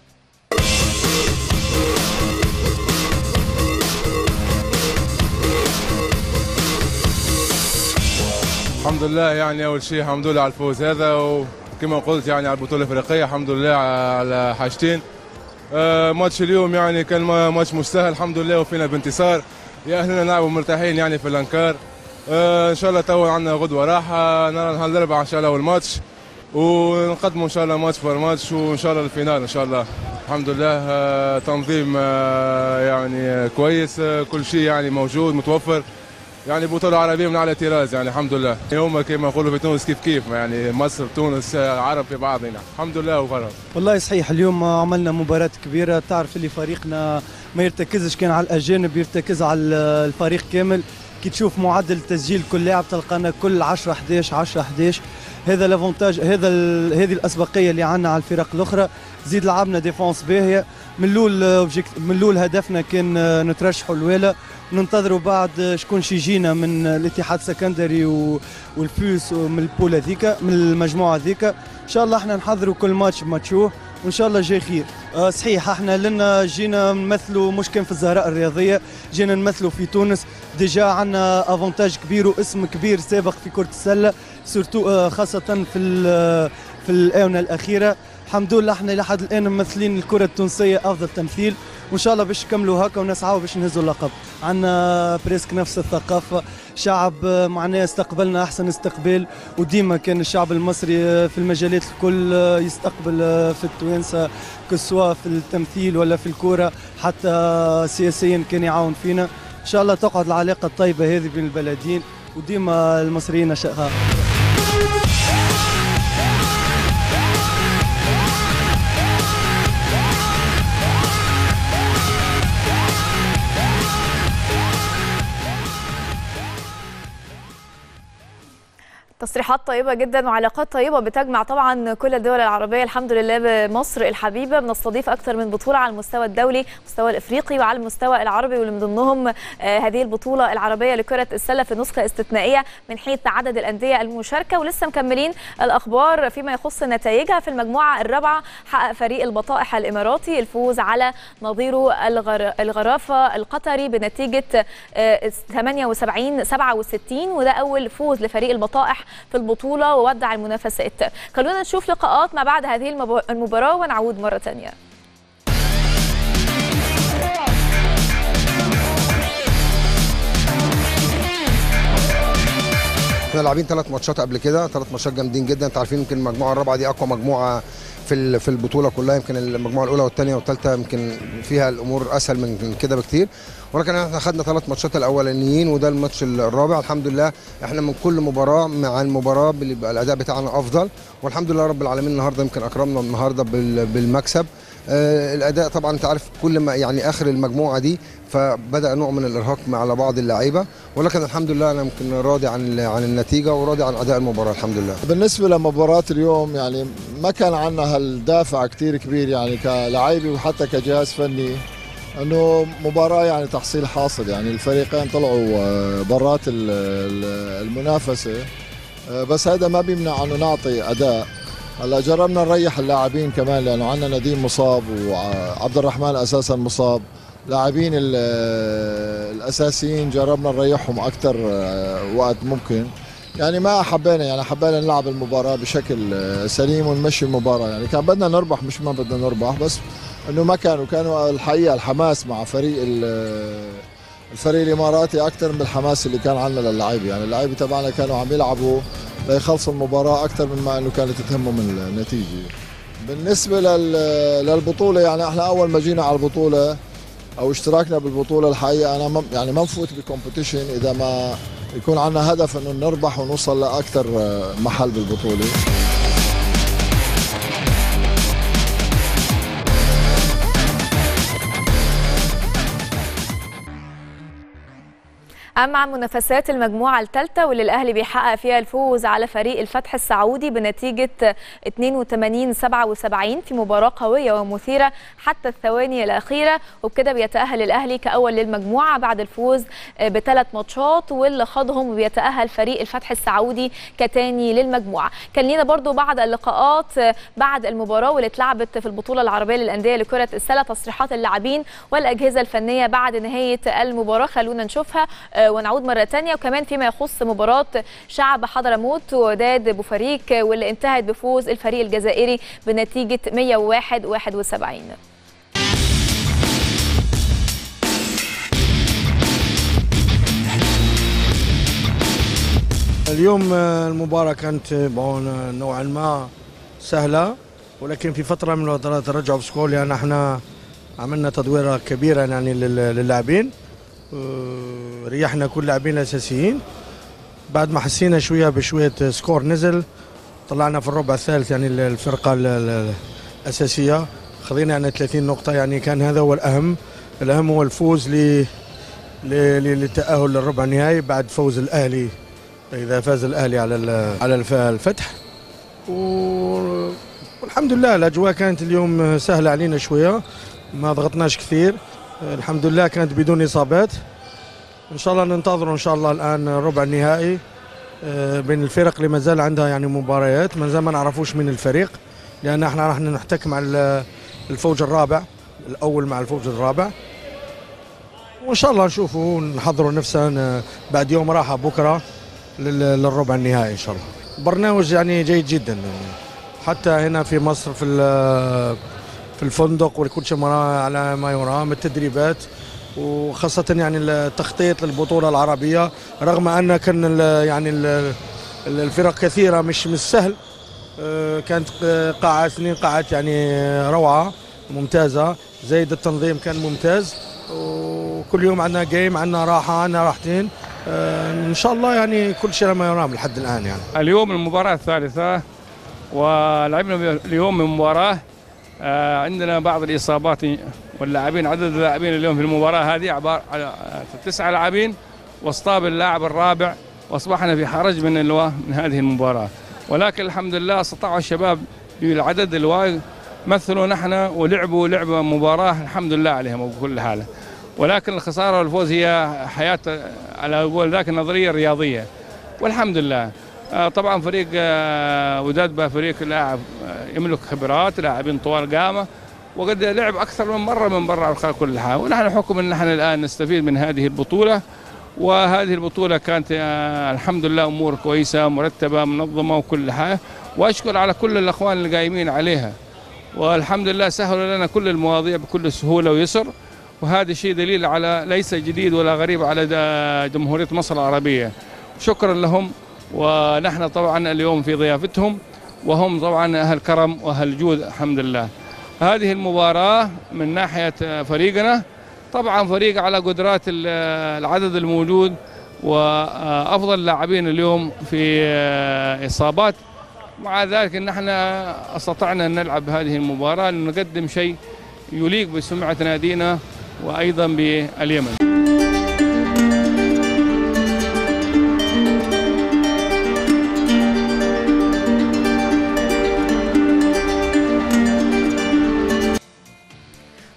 الحمد لله يعني اول شيء الحمد لله على الفوز هذا وكما قلت يعني على البطوله الافريقيه الحمد لله على حاجتين آه ماتش اليوم يعني كان ماتش مستاهل الحمد لله وفينا بانتصار يا اهلنا نلعبوا مرتاحين يعني في الانكار آه ان شاء الله تو عندنا غدوه راحه نرى نهار الاربعاء ان شاء الله اول ماتش ونقدموا ان شاء الله ماتش فور ماتش وان شاء الله الفينال ان شاء الله الحمد لله آه تنظيم آه يعني كويس آه كل شيء يعني موجود متوفر يعني بطولة عربية من على طراز يعني الحمد لله يوم كما يقولوا في تونس كيف كيف يعني مصر تونس عرب في بعضنا الحمد لله وغرب والله صحيح اليوم عملنا مباراة كبيرة تعرف اللي فريقنا ما يرتكزش كان على الأجانب يرتكز على الفريق كامل كي تشوف معدل تسجيل كل لاعب تلقانا كل 10 11 10 11 هذا لافونتاج هذا هذه الاسبقيه اللي عندنا على الفرق الاخرى زيد لعبنا ديفونس باهيه من الاول من الاول هدفنا كان نترشحوا الوالا ننتظروا بعد شكون شي يجينا من الاتحاد السكندري والفوس ومن البول هذيك من المجموعه هذيك ان شاء الله احنا نحضروا كل ماتش بماتشوه وان شاء الله جاي خير آه صحيح احنا لنا جينا نمثلوا مش كان في الزهراء الرياضيه جينا نمثلوا في تونس ديجا عندنا افونتاج كبير واسم كبير سابق في كره السله سورتو آه خاصه في في الاونه الاخيره الحمد لله احنا لحد الان ممثلين الكره التونسيه افضل تمثيل وان شاء الله باش نكملوا هكا ونسعوا باش نهزوا اللقب عندنا بريسك نفس الثقافه شعب معناه استقبلنا احسن استقبال وديما كان الشعب المصري في المجالات الكل يستقبل في التوانسه كسوا في التمثيل ولا في الكوره حتى سياسيا كان يعاون فينا ان شاء الله تقعد العلاقه الطيبه هذه بين البلدين وديما المصريين شقاء تصريحات طيبة جدا وعلاقات طيبة بتجمع طبعا كل الدول العربية الحمد لله بمصر الحبيبة بنستضيف أكثر من بطولة على المستوى الدولي المستوى الإفريقي وعلى المستوى العربي واللي من ضمنهم آه هذه البطولة العربية لكرة السلة في نسخة استثنائية من حيث عدد الأندية المشاركة ولسه مكملين الأخبار فيما يخص نتائجها في المجموعة الرابعة حقق فريق البطائح الإماراتي الفوز على نظيره الغر... الغرافة القطري بنتيجة آه 78 67 وده أول فوز لفريق البطائح في البطولة وودع المنافسات خلونا نشوف لقاءات ما بعد هذه المباراة ونعود مرة ثانية احنا لاعبين ثلاث ماتشات قبل كده ثلاث ماتشات جامدين جدا انتوا عارفين يمكن المجموعه الرابعه دي اقوى مجموعه في في البطوله كلها يمكن المجموعه الاولى والثانيه والثالثه يمكن فيها الامور اسهل من كده بكتير ولكن احنا خدنا ثلاث ماتشات الاولانيين وده الماتش الرابع الحمد لله احنا من كل مباراه مع المباراه بيبقى الاداء بتاعنا افضل والحمد لله رب العالمين النهارده يمكن اكرمنا النهارده بالمكسب آه الاداء طبعا انت عارف كل ما يعني اخر المجموعه دي فبدا نوع من الارهاق على بعض اللعيبه ولكن الحمد لله انا يمكن راضي عن عن النتيجه وراضي عن اداء المباراه الحمد لله بالنسبه لمباراه اليوم يعني ما كان عندنا هالدافع كثير كبير يعني كلاعيبه وحتى كجهاز فني انه مباراه يعني تحصيل حاصل يعني الفريقين طلعوا برات المنافسه بس هذا ما بيمنع انه نعطي اداء هلا جربنا نريح اللاعبين كمان لانه عندنا نديم مصاب وعبد الرحمن اساسا مصاب لاعبين ال- الاساسيين جربنا نريحهم اكثر وقت ممكن يعني ما حبينا يعني حبينا نلعب المباراه بشكل آه، سليم ونمشي المباراه يعني كان بدنا نربح مش ما بدنا نربح بس انه ما كانوا كانوا الحقيقه الحماس مع فريق ال- الفريق الاماراتي اكثر من الحماس اللي كان عندنا للعيبه يعني اللعيبه تبعنا كانوا عم يلعبوا ليخلصوا المباراه اكثر من ما انه كانت تهمهم النتيجه بالنسبه لل- للبطوله يعني احنا اول ما جينا على البطوله او اشتراكنا بالبطوله الحقيقه انا ما يعني ما نفوت بكومبيتيشن اذا ما يكون عندنا هدف انه نربح ونوصل لاكثر محل بالبطوله أما عن منافسات المجموعة الثالثة واللي الأهلي بيحقق فيها الفوز على فريق الفتح السعودي بنتيجة 82 77 في مباراة قوية ومثيرة حتى الثواني الأخيرة وبكده بيتأهل الأهلي كأول للمجموعة بعد الفوز بثلاث ماتشات واللي خاضهم وبيتأهل فريق الفتح السعودي كتاني للمجموعة كان لينا برضو بعض اللقاءات بعد المباراة واللي اتلعبت في البطولة العربية للأندية لكرة السلة تصريحات اللاعبين والأجهزة الفنية بعد نهاية المباراة خلونا نشوفها ونعود مرة تانية وكمان فيما يخص مباراة شعب حضرموت وداد بوفريق واللي انتهت بفوز الفريق الجزائري بنتيجة 101 71 اليوم المباراة كانت بون نوعا ما سهلة ولكن في فترة من الفترات رجعوا بسكول لأن احنا عملنا تدويرة كبيرة يعني لل- للاعبين آه، ريحنا كل اللاعبين الأساسيين بعد ما حسينا شوية بشوية سكور نزل طلعنا في الربع الثالث يعني الفرقة ال- ال- الأساسية خذينا يعني 30 نقطة يعني كان هذا هو الأهم الأهم هو الفوز ل ل- ل- للتأهل للربع النهائي بعد فوز الأهلي إذا فاز الأهلي على ال- على الف- الفتح و- والحمد لله الأجواء كانت اليوم سهلة علينا شوية ما ضغطناش كثير الحمد لله كانت بدون إصابات إن شاء الله ننتظر إن شاء الله الآن ربع النهائي آه، بين الفرق اللي ما زال عندها يعني مباريات ما زال ما نعرفوش من الفريق لأن احنا راح نحتك مع ال- الفوج الرابع الأول مع الفوج الرابع وإن شاء الله نشوفوا نحضروا نفسنا بعد يوم راحة بكرة لل- للربع النهائي إن شاء الله برنامج يعني جيد جدا حتى هنا في مصر في ال- في الفندق وكل شيء مرا- على ما يرام التدريبات وخاصة يعني التخطيط للبطولة العربية رغم أن كان ال- يعني ال- الفرق كثيرة مش مش سهل آه، كانت قاعات اثنين قاعات يعني روعة ممتازة زايد التنظيم كان ممتاز وكل يوم عندنا جيم عندنا راحة عندنا راحتين آه، إن شاء الله يعني كل شيء ما يرام لحد الآن يعني اليوم المباراة الثالثة ولعبنا اليوم من مباراة آه، عندنا بعض الإصابات واللاعبين عدد اللاعبين اليوم في المباراة هذه عبارة على تسعة لاعبين واصطاب اللاعب الرابع وأصبحنا في حرج من الوا من هذه المباراة ولكن الحمد لله استطاعوا الشباب بالعدد الواي مثلوا نحن ولعبوا لعبة مباراة الحمد لله عليهم بكل حالة ولكن الخسارة والفوز هي حياة على قول ذاك النظرية الرياضية والحمد لله آه، طبعا فريق آه، وداد بقى فريق لاعب آه، يملك خبرات لاعبين طوال قامه وقد لعب اكثر من مره من برا الخارج كل حاجه ونحن حكم ان نحن الان نستفيد من هذه البطوله وهذه البطوله كانت آه، الحمد لله امور كويسه مرتبه منظمه وكل حاجه واشكر على كل الاخوان اللي قايمين عليها والحمد لله سهلوا لنا كل المواضيع بكل سهوله ويسر وهذا شيء دليل على ليس جديد ولا غريب على دا- جمهوريه مصر العربيه شكرا لهم ونحن طبعا اليوم في ضيافتهم وهم طبعا اهل كرم واهل جود الحمد لله هذه المباراه من ناحيه فريقنا طبعا فريق على قدرات ال- العدد الموجود وافضل لاعبين اليوم في اصابات مع ذلك ان احنا استطعنا ان نلعب هذه المباراه لنقدم شيء يليق بسمعه نادينا وايضا باليمن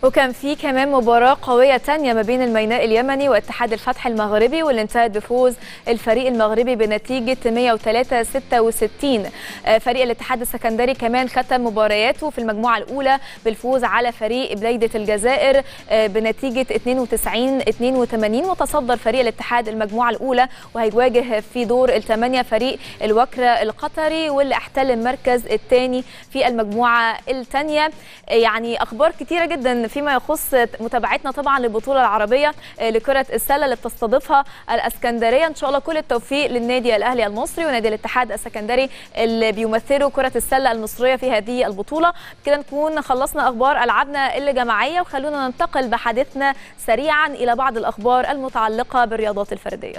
وكان في كمان مباراة قوية تانية ما بين الميناء اليمني واتحاد الفتح المغربي واللي انتهت بفوز الفريق المغربي بنتيجة 103 66 آه، فريق الاتحاد السكندري كمان ختم مبارياته في المجموعة الأولى بالفوز على فريق بليدة الجزائر آه، بنتيجة 92 82 وتصدر فريق الاتحاد المجموعة الأولى وهيواجه في دور الثمانية فريق الوكرة القطري واللي احتل المركز الثاني في المجموعة الثانية يعني أخبار كتيرة جدا فيما يخص متابعتنا طبعا للبطولة العربية آه، لكرة السلة اللي بتستضيفها الاسكندرية إن شاء الله كل التوفيق للنادي الأهلي المصري ونادي الاتحاد السكندري اللي بيمثلوا كرة السلة المصرية في هذه البطولة كده نكون خلصنا أخبار ألعابنا الجماعية وخلونا ننتقل بحديثنا سريعا إلى بعض الأخبار المتعلقة بالرياضات الفردية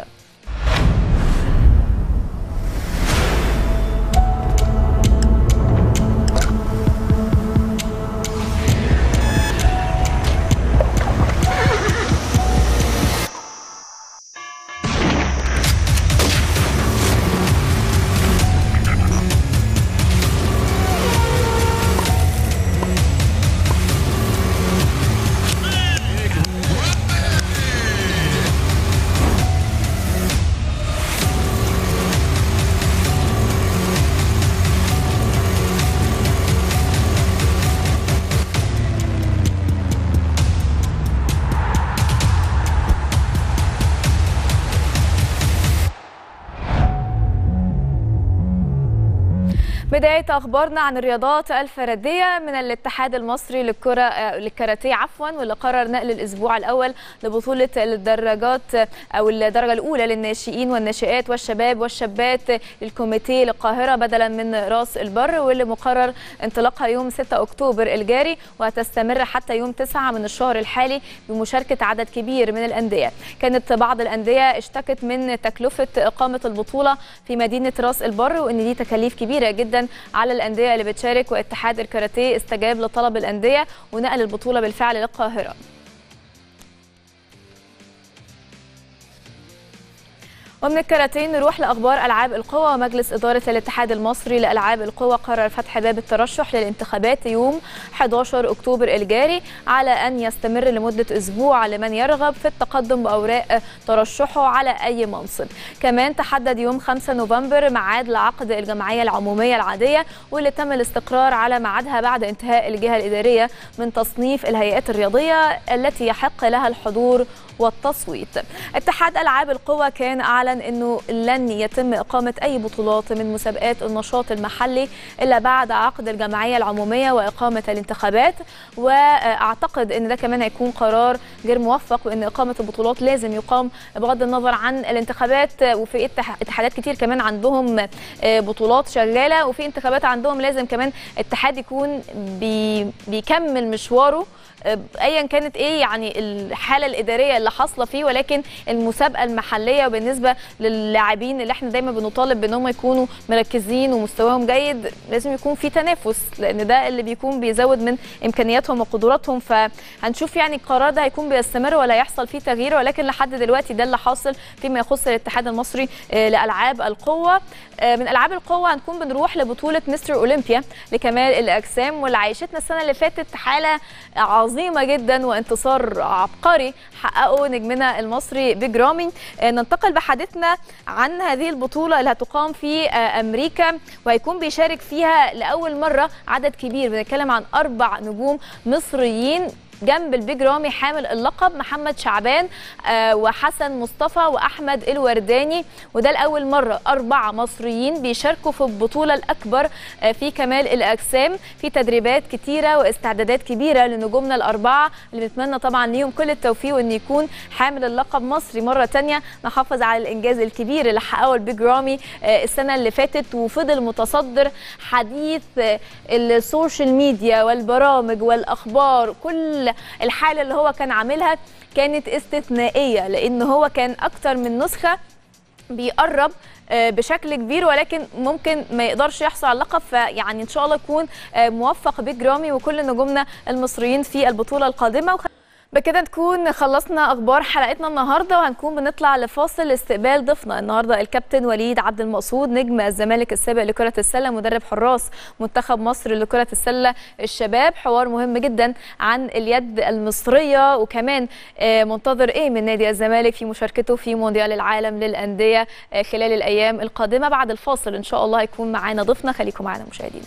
بداية أخبارنا عن الرياضات الفردية من الاتحاد المصري للكرة آه، للكاراتيه عفوا واللي قرر نقل الأسبوع الأول لبطولة الدراجات أو الدرجة الأولى للناشئين والناشئات والشباب والشابات للكوميتيه للقاهرة بدلا من راس البر واللي مقرر انطلاقها يوم 6 أكتوبر الجاري وهتستمر حتى يوم 9 من الشهر الحالي بمشاركة عدد كبير من الأندية كانت بعض الأندية اشتكت من تكلفة إقامة البطولة في مدينة راس البر وإن دي تكاليف كبيرة جدا على الأندية اللي بتشارك واتحاد الكاراتيه استجاب لطلب الأندية ونقل البطولة بالفعل للقاهرة ومن الكاراتيه نروح لاخبار العاب القوى ومجلس اداره الاتحاد المصري لالعاب القوى قرر فتح باب الترشح للانتخابات يوم 11 اكتوبر الجاري على ان يستمر لمده اسبوع لمن يرغب في التقدم باوراق ترشحه على اي منصب كمان تحدد يوم 5 نوفمبر ميعاد لعقد الجمعيه العموميه العاديه واللي تم الاستقرار على ميعادها بعد انتهاء الجهه الاداريه من تصنيف الهيئات الرياضيه التي يحق لها الحضور والتصويت اتحاد العاب القوى كان اعلن انه لن يتم اقامه اي بطولات من مسابقات النشاط المحلي الا بعد عقد الجمعيه العموميه واقامه الانتخابات واعتقد ان ده كمان هيكون قرار غير موفق وان اقامه البطولات لازم يقام بغض النظر عن الانتخابات وفي اتح- اتحادات كتير كمان عندهم آه، بطولات شغاله وفي انتخابات عندهم لازم كمان اتحاد يكون بي بيكمل مشواره آه، ايا كانت ايه يعني الحاله الاداريه اللي حاصله فيه ولكن المسابقه المحليه وبالنسبه للاعبين اللي احنا دايما بنطالب بانهم يكونوا مركزين ومستواهم جيد لازم يكون في تنافس لان ده اللي بيكون بيزود من امكانياتهم وقدراتهم فهنشوف يعني القرار ده هيكون بيستمر ولا يحصل فيه تغيير ولكن لحد دلوقتي ده اللي حاصل فيما يخص الاتحاد المصري آه، لالعاب القوه آه، من العاب القوه هنكون بنروح لبطوله مستر اولمبيا لكمال الاجسام واللي عيشتنا السنه اللي فاتت حاله عظيمه جدا وانتصار عبقري حققه نجمنا المصري بيج رامي آه، ننتقل بحديثنا عن هذه البطوله اللي هتقام في آه، امريكا وهيكون بيشارك فيها لاول مره عدد كبير بنتكلم عن اربع نجوم مصريين جنب البيج رامي حامل اللقب محمد شعبان آه، وحسن مصطفى واحمد الورداني وده لاول مره اربعه مصريين بيشاركوا في البطوله الاكبر آه، في كمال الاجسام في تدريبات كتيره واستعدادات كبيره لنجومنا الاربعه اللي بنتمنى طبعا ليهم كل التوفيق وان يكون حامل اللقب مصري مره تانية نحافظ على الانجاز الكبير اللي حققه البيج رامي آه، السنه اللي فاتت وفضل متصدر حديث آه، السوشيال ميديا والبرامج والاخبار كل الحاله اللي هو كان عاملها كانت استثنائيه لان هو كان اكتر من نسخه بيقرب آه، بشكل كبير ولكن ممكن ما يقدرش يحصل على اللقب فيعني ان شاء الله يكون آه، موفق بيج رامي وكل نجومنا المصريين في البطوله القادمه وخ... بكده نكون خلصنا اخبار حلقتنا النهارده وهنكون بنطلع لفاصل استقبال ضيفنا النهارده الكابتن وليد عبد المقصود نجم الزمالك السابق لكره السله مدرب حراس منتخب مصر لكره السله الشباب حوار مهم جدا عن اليد المصريه وكمان آه، منتظر ايه من نادي الزمالك في مشاركته في مونديال العالم للانديه آه، خلال الايام القادمه بعد الفاصل ان شاء الله هيكون معانا ضيفنا خليكم معانا مشاهدينا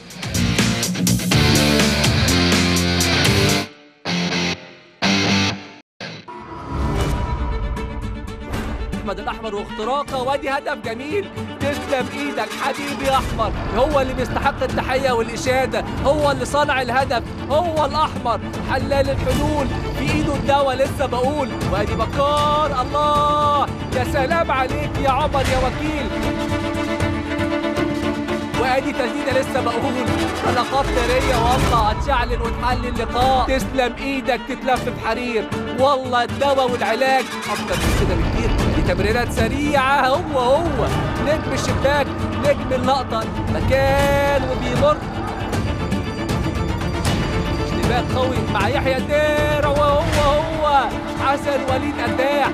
احمد الاحمر واختراقه وادي هدف جميل تسلم ايدك حبيبي يا احمر هو اللي بيستحق التحيه والاشاده هو اللي صنع الهدف هو الاحمر حلال الحلول في ايده الدواء لسه بقول وادي بكار الله يا سلام عليك يا عمر يا وكيل وادي تسديده لسه بقول طلقات ناريه والله هتشعلل وتحل اللقاء تسلم ايدك تتلف بحرير والله الدواء والعلاج اكتر من كده بكتير دي تمريرات سريعه هو هو نجم الشباك نجم اللقطه مكان وبيمر اشتباك قوي مع يحيى الدير وهو هو حسن وليد قداح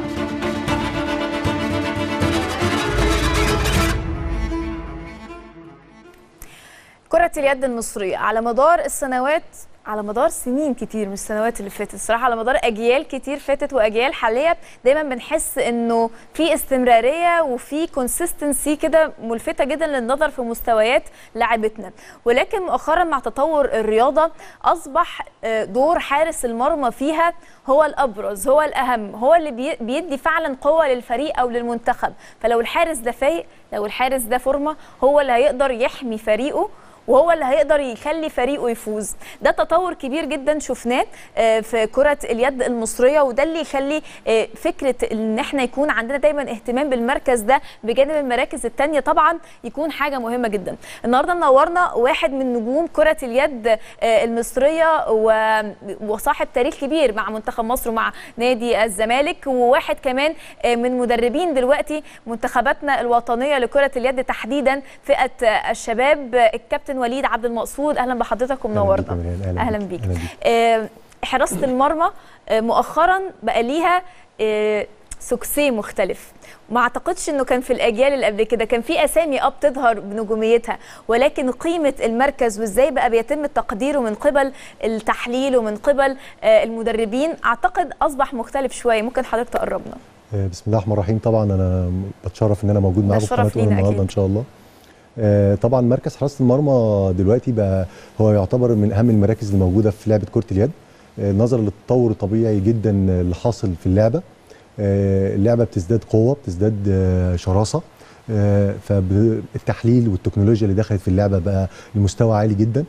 كرة اليد المصرية على مدار السنوات على مدار سنين كتير من السنوات اللي فاتت الصراحه على مدار اجيال كتير فاتت واجيال حاليه دايما بنحس انه في استمراريه وفي كونسيستنسي كده ملفته جدا للنظر في مستويات لاعبتنا ولكن مؤخرا مع تطور الرياضه اصبح آه، دور حارس المرمى فيها هو الابرز هو الاهم هو اللي بي- بيدي فعلا قوه للفريق او للمنتخب فلو الحارس ده فايق لو الحارس ده فورمه هو اللي هيقدر يحمي فريقه وهو اللي هيقدر يخلي فريقه يفوز ده تطور كبير جدا شفناه آه، في كرة اليد المصرية وده اللي يخلي آه، فكرة ان احنا يكون عندنا دايما اهتمام بالمركز ده بجانب المراكز التانية طبعا يكون حاجة مهمة جدا النهاردة منورنا واحد من نجوم كرة اليد آه، المصرية و- وصاحب تاريخ كبير مع منتخب مصر ومع نادي الزمالك وواحد كمان آه، من مدربين دلوقتي منتخباتنا الوطنية لكرة اليد تحديدا فئة آه، الشباب آه، الكابتن وليد عبد المقصود اهلا بحضرتك ومنورنا اهلا بيك آه، حراسه المرمى آه، مؤخرا بقى ليها آه، سوكسي مختلف ما اعتقدش انه كان في الاجيال اللي قبل كده كان في اسامي اه بتظهر بنجوميتها ولكن قيمه المركز وازاي بقى بيتم تقديره من قبل التحليل ومن قبل آه، المدربين اعتقد اصبح مختلف شويه ممكن حضرتك تقربنا آه، بسم الله الرحمن الرحيم طبعا انا بتشرف ان انا موجود معاكم في الشرف قناه أولى لينا النهارده أكيد. ان شاء الله آه، طبعا مركز حراسه المرمى دلوقتي بقى هو يعتبر من اهم المراكز اللي موجوده في لعبه كره اليد آه، نظرا للتطور الطبيعي جدا اللي حاصل في اللعبه آه، اللعبه بتزداد قوه بتزداد آه، شراسه آه، فالتحليل والتكنولوجيا اللي دخلت في اللعبه بقى لمستوى عالي جدا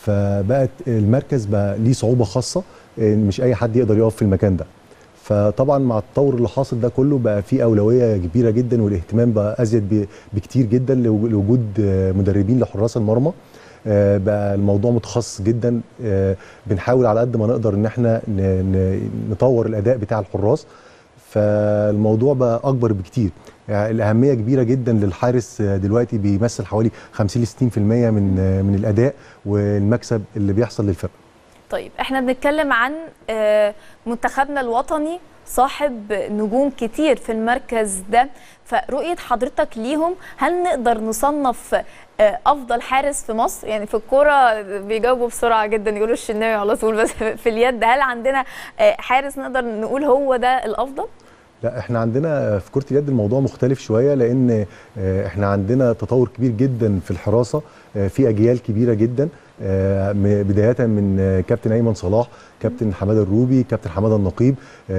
فبقت المركز بقى ليه صعوبه خاصه آه، مش اي حد يقدر يقف في المكان ده فطبعا مع التطور اللي حاصل ده كله بقى في اولويه كبيره جدا والاهتمام بقى ازيد ب- بكتير جدا لو- لوجود آه، مدربين لحراس المرمى آه، بقى الموضوع متخصص جدا آه، بنحاول على قد ما نقدر ان احنا ن- ن- نطور الاداء بتاع الحراس فالموضوع بقى اكبر بكتير يعني الاهميه كبيره جدا للحارس آه، دلوقتي بيمثل حوالي 50 ل 60% من آه، من الاداء والمكسب اللي بيحصل للفرقه طيب احنا بنتكلم عن آه، منتخبنا الوطني صاحب نجوم كتير في المركز ده فرؤية حضرتك ليهم هل نقدر نصنف آه، افضل حارس في مصر يعني في الكوره بيجاوبوا بسرعه جدا يقولوا الشناوي على طول بس في اليد هل عندنا آه، حارس نقدر نقول هو ده الافضل لا احنا عندنا في كرة اليد الموضوع مختلف شوية لأن آه، احنا عندنا تطور كبير جدا في الحراسة آه، في أجيال كبيرة جدا آه، م- بداية من آه، كابتن أيمن صلاح كابتن حمادة الروبي كابتن حمادة النقيب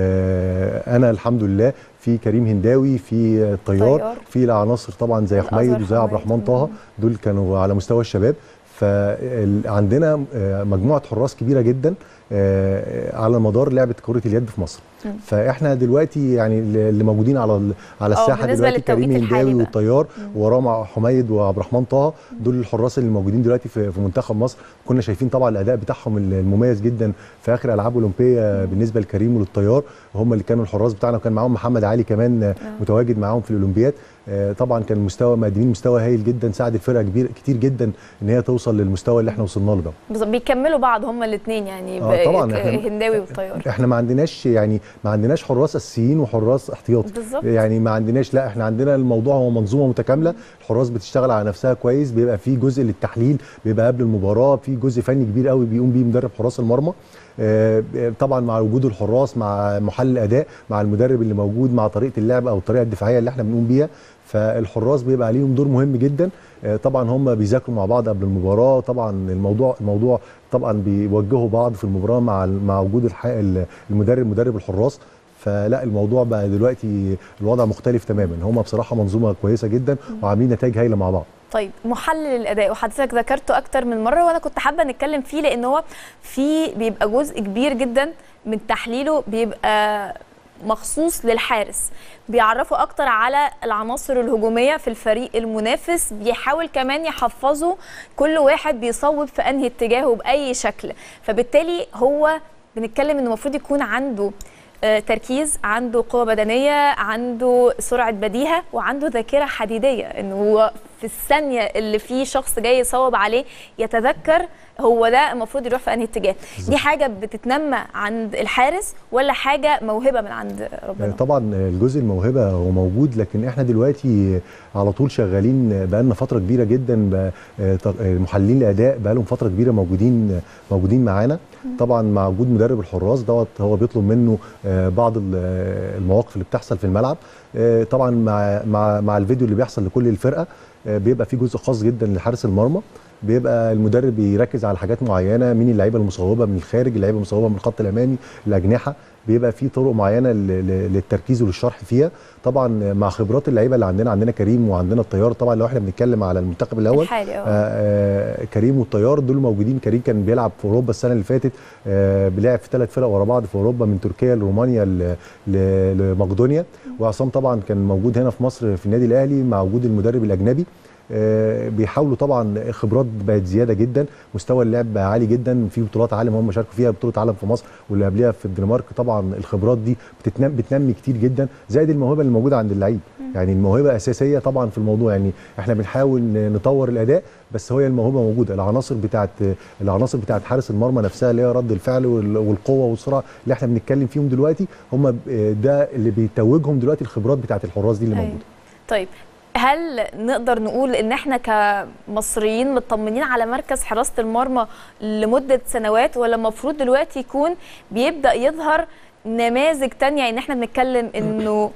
آه، أنا الحمد لله في كريم هنداوي في آه، الطيار طيار. في العناصر طبعا زي الأزهر حميد وزي عبد حميد. الرحمن طه دول كانوا على مستوى الشباب فعندنا مجموعة حراس كبيرة جدا آه، على مدار لعبة كرة اليد في مصر مم. فاحنا دلوقتي يعني اللي موجودين على ال- على اه، الساحه بالنسبة دلوقتي للتوقيت كريم الحالي هنداوي بقى. والطيار وراه مع حميد وعبد الرحمن طه دول الحراس اللي موجودين دلوقتي في في منتخب مصر كنا شايفين طبعا الاداء بتاعهم المميز جدا في اخر العاب اولمبيه بالنسبه لكريم وللطيار هم اللي كانوا الحراس بتاعنا وكان معاهم محمد علي كمان متواجد معاهم في الاولمبياد آه، طبعا كان مستوى مقدمين مستوى هايل جدا ساعد الفرقه كبير كتير جدا ان هي توصل للمستوى اللي احنا وصلنا له ده بالظبط بيكملوا بعض هما الاثنين يعني آه، ب- طبعاً، ك- إحنا- هنداوي والطيار احنا ما عندناش يعني ما عندناش حراس اساسيين وحراس احتياطي بالظبط. يعني ما عندناش لا احنا عندنا الموضوع هو منظومه متكامله الحراس بتشتغل على نفسها كويس بيبقى في جزء للتحليل بيبقى قبل المباراه في جزء فني كبير قوي بيقوم بيه مدرب حراس المرمى آه، طبعا مع وجود الحراس مع محلل الاداء مع المدرب اللي موجود مع طريقه اللعب او الطريقه الدفاعيه اللي احنا بنقوم بيها فالحراس بيبقى عليهم دور مهم جدا آه، طبعا هم بيذاكروا مع بعض قبل المباراه طبعا الموضوع الموضوع طبعا بيوجهوا بعض في المباراه مع مع وجود الح- المدرب مدرب الحراس فلا الموضوع بقى دلوقتي الوضع مختلف تماما هم بصراحه منظومه كويسه جدا وعاملين نتائج هايله مع بعض طيب محلل الاداء وحضرتك ذكرته اكتر من مره وانا كنت حابه نتكلم فيه لان هو في بيبقى جزء كبير جدا من تحليله بيبقى مخصوص للحارس بيعرفوا اكتر على العناصر الهجوميه في الفريق المنافس بيحاول كمان يحفظوا كل واحد بيصوب في انهي اتجاهه باي شكل فبالتالي هو بنتكلم انه المفروض يكون عنده آه، تركيز عنده قوة بدنية عنده سرعة بديهة وعنده ذاكرة حديدية انه هو في الثانية اللي فيه شخص جاي يصوب عليه يتذكر هو ده المفروض يروح في انهي اتجاه دي حاجة بتتنمى عند الحارس ولا حاجة موهبة من عند ربنا طبعا الجزء الموهبه هو موجود لكن احنا دلوقتي على طول شغالين بقالنا فتره كبيره جدا ب- محللين الاداء بقالهم فتره كبيره موجودين موجودين معانا طبعا مع وجود مدرب الحراس دوت هو بيطلب منه آه، بعض ال- آه، المواقف اللي بتحصل في الملعب آه، طبعا مع مع مع الفيديو اللي بيحصل لكل الفرقه آه، بيبقى في جزء خاص جدا لحارس المرمى بيبقى المدرب بيركز على حاجات معينه مين اللعيبه المصوبه من الخارج اللعيبه المصوبه من الخط الامامي الاجنحه بيبقى في طرق معينه ل- ل- للتركيز وللشرح فيها طبعا مع خبرات اللعيبه اللي عندنا عندنا كريم وعندنا الطيار طبعا لو احنا بنتكلم على المنتخب الاول الحالي، اه. آه، آه، كريم والطيار دول موجودين كريم كان بيلعب في اوروبا السنه اللي فاتت آه، بيلعب في ثلاث فرق ورا بعض في اوروبا من تركيا لرومانيا ل- ل- لمقدونيا وعصام طبعا كان موجود هنا في مصر في النادي الاهلي مع وجود المدرب الاجنبي آه، بيحاولوا طبعا خبرات بقت زياده جدا مستوى اللعب بقى عالي جدا في بطولات عالم هم شاركوا فيها بطوله عالم في مصر واللي قبلها في الدنمارك طبعا الخبرات دي بتتنم بتنمي كتير جدا زائد الموهبه اللي موجوده عند اللعيب يعني الموهبه اساسيه طبعا في الموضوع يعني احنا بنحاول ن- نطور الاداء بس هي الموهبه موجوده العناصر بتاعت العناصر بتاعت حارس المرمى نفسها اللي هي رد الفعل وال- والقوه والسرعه اللي احنا بنتكلم فيهم دلوقتي هم ده اللي بيتوجهم دلوقتي الخبرات بتاعت الحراس دي اللي أيوة. موجوده طيب هل نقدر نقول ان احنا كمصريين مطمنين على مركز حراسه المرمى لمده سنوات ولا المفروض دلوقتي يكون بيبدا يظهر نماذج تانية ان احنا بنتكلم انه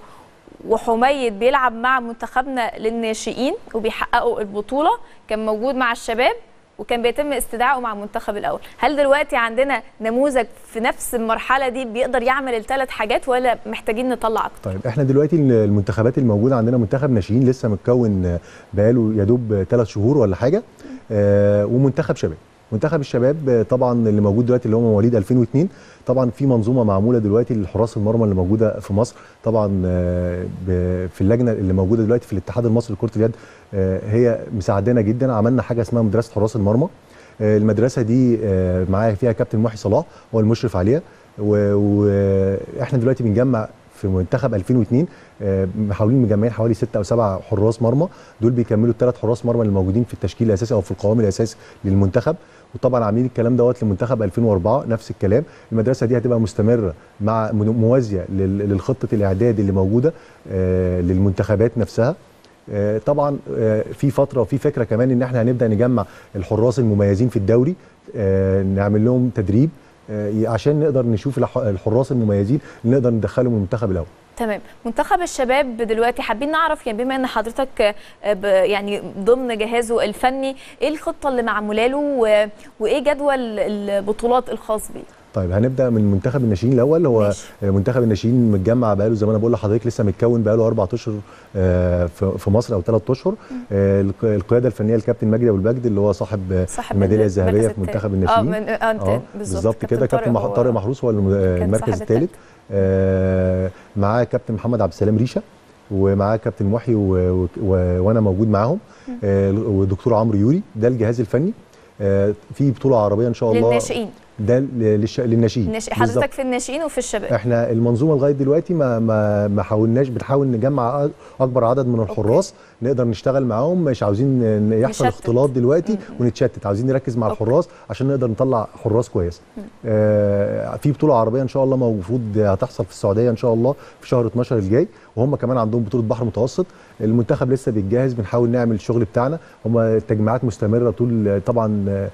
وحميد بيلعب مع منتخبنا للناشئين وبيحققوا البطوله كان موجود مع الشباب وكان بيتم استدعائه مع المنتخب الاول هل دلوقتي عندنا نموذج في نفس المرحله دي بيقدر يعمل الثلاث حاجات ولا محتاجين نطلع اكتر طيب احنا دلوقتي المنتخبات الموجوده عندنا منتخب ناشئين لسه متكون بقاله يا دوب ثلاث شهور ولا حاجه آه ومنتخب شباب منتخب الشباب آه، طبعا اللي موجود دلوقتي اللي هم مواليد 2002 طبعا في منظومه معموله دلوقتي للحراس المرمى اللي موجوده في مصر طبعا آه، ب- في اللجنه اللي موجوده دلوقتي في الاتحاد المصري لكره اليد آه، هي مساعدانا جدا عملنا حاجه اسمها مدرسه حراس المرمى آه، المدرسه دي آه، معايا فيها كابتن محي صلاح هو المشرف عليها واحنا دلوقتي بنجمع في منتخب 2002 آه، محاولين مجمعين حوالي ستة او سبعة حراس مرمى دول بيكملوا الثلاث حراس مرمى اللي موجودين في التشكيل الاساسي او في القوام الاساسي للمنتخب وطبعا عاملين الكلام دوت لمنتخب 2004 نفس الكلام المدرسه دي هتبقى مستمره مع من- موازيه لل- للخطه الاعداد اللي موجوده آه، للمنتخبات نفسها آه، طبعا آه، في فتره وفي فكره كمان ان احنا هنبدا نجمع الحراس المميزين في الدوري آه، نعمل لهم تدريب آه، عشان نقدر نشوف الح- الحراس المميزين اللي نقدر ندخلهم المنتخب الاول تمام منتخب الشباب دلوقتي حابين نعرف يعني بما ان حضرتك آه، ب- يعني ضمن جهازه الفني ايه الخطه اللي معموله له و- وايه جدول البطولات الخاص بيه طيب هنبدا من منتخب الناشئين الاول هو ماشي. منتخب الناشئين متجمع بقاله زي ما انا بقول لحضرتك لسه متكون بقاله اربع اشهر آه، في في مصر او ثلاث اشهر آه، الق- القياده الفنيه الكابتن مجدي ابو البجد اللي هو صاحب آه، صاحب الميداليه المركز الذهبيه في التالت. منتخب اه الناشئين من اه انت آه، بالظبط بالظبط كده كابتن مح- هو- طارق محروس هو الم- آه، كان المركز صاحب الثالث آه، معاه كابتن محمد عبد السلام ريشه ومعاه كابتن محي و- و- و- وانا موجود معاهم آه، ودكتور عمرو يوري ده الجهاز الفني آه، في بطوله عربيه ان شاء الله للناشئين ده ل- للش- للناشئين الناشئ- بالظبط. حضرتك في الناشئين وفي الشباب احنا المنظومه لغايه دلوقتي ما ما ما حاولناش بنحاول نجمع أ- اكبر عدد من الحراس نقدر نشتغل معاهم مش عاوزين ن- يحصل نشتت. اختلاط دلوقتي ونتشتت عاوزين نركز مع الحراس عشان نقدر نطلع حراس كويس آه في بطوله عربيه ان شاء الله المفروض هتحصل في السعوديه ان شاء الله في شهر 12 الجاي وهم كمان عندهم بطوله بحر متوسط المنتخب لسه بيتجهز بنحاول نعمل الشغل بتاعنا هم التجمعات مستمره طول طبعا آه،